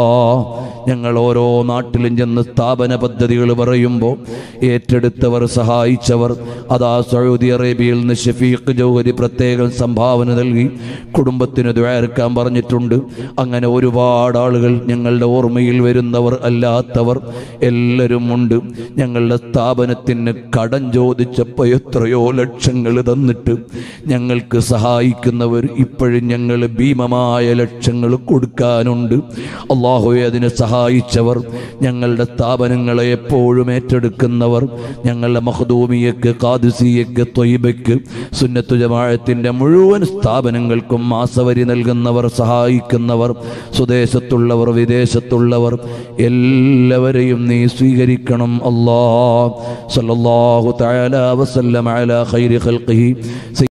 ഞങ്ങൾ ഓരോ നാട്ടിലും ചെന്ന് സ്ഥാപന പദ്ധതികൾ പറയുമ്പോൾ ഏറ്റെടുത്തവർ സഹായിച്ചവർ അതാ സൗദി അറേബ്യയിൽ നിന്ന് ഷഫീഖ് ജൗഹരി പ്രത്യേകം സംഭാവന നൽകി കുടുംബത്തിന് ദ്വാരക്കാൻ പറഞ്ഞിട്ടുണ്ട് അങ്ങനെ ഒരുപാട് ആളുകൾ ഞങ്ങളുടെ ഓർമ്മയിൽ വരുന്നവർ അല്ലാത്തവർ എല്ലാവരും ഉണ്ട് ഞങ്ങളുടെ സ്ഥാപനത്തിന് കടം ചോദിച്ചപ്പോൾ എത്രയോ ലക്ഷങ്ങൾ തന്നിട്ട് ഞങ്ങൾക്ക് സഹായിക്കുന്നവർ ഇപ്പോഴും ഞങ്ങൾ ഭീമമായ ലക്ഷങ്ങൾ കൊടുക്കാനുണ്ട് അള്ളാഹുവെ അതിനെ സഹായിച്ചവർ ഞങ്ങളുടെ സ്ഥാപനങ്ങളെ എപ്പോഴും ഏറ്റെടുക്കുന്നവർ ഞങ്ങളുടെ മഹദൂമിയക്ക് കാദിസിയക്ക് ത്വയ്ബയ്ക്ക് സുന്നത്തു ജമാഴത്തിൻ്റെ മുഴുവൻ സ്ഥാപനങ്ങൾക്കും മാസവരി നൽകുന്നവർ സഹായിക്കുന്നവർ സ്വദേശത്തുള്ളവർ വിദേശത്തുള്ളവർ എല്ലാവരെയും നീ സ്വീകരിക്കണം അല്ലാ സല്ലല്ലാഹു തആല വസല്ലം അലാ ഖൈരി ഖൽഖിഹി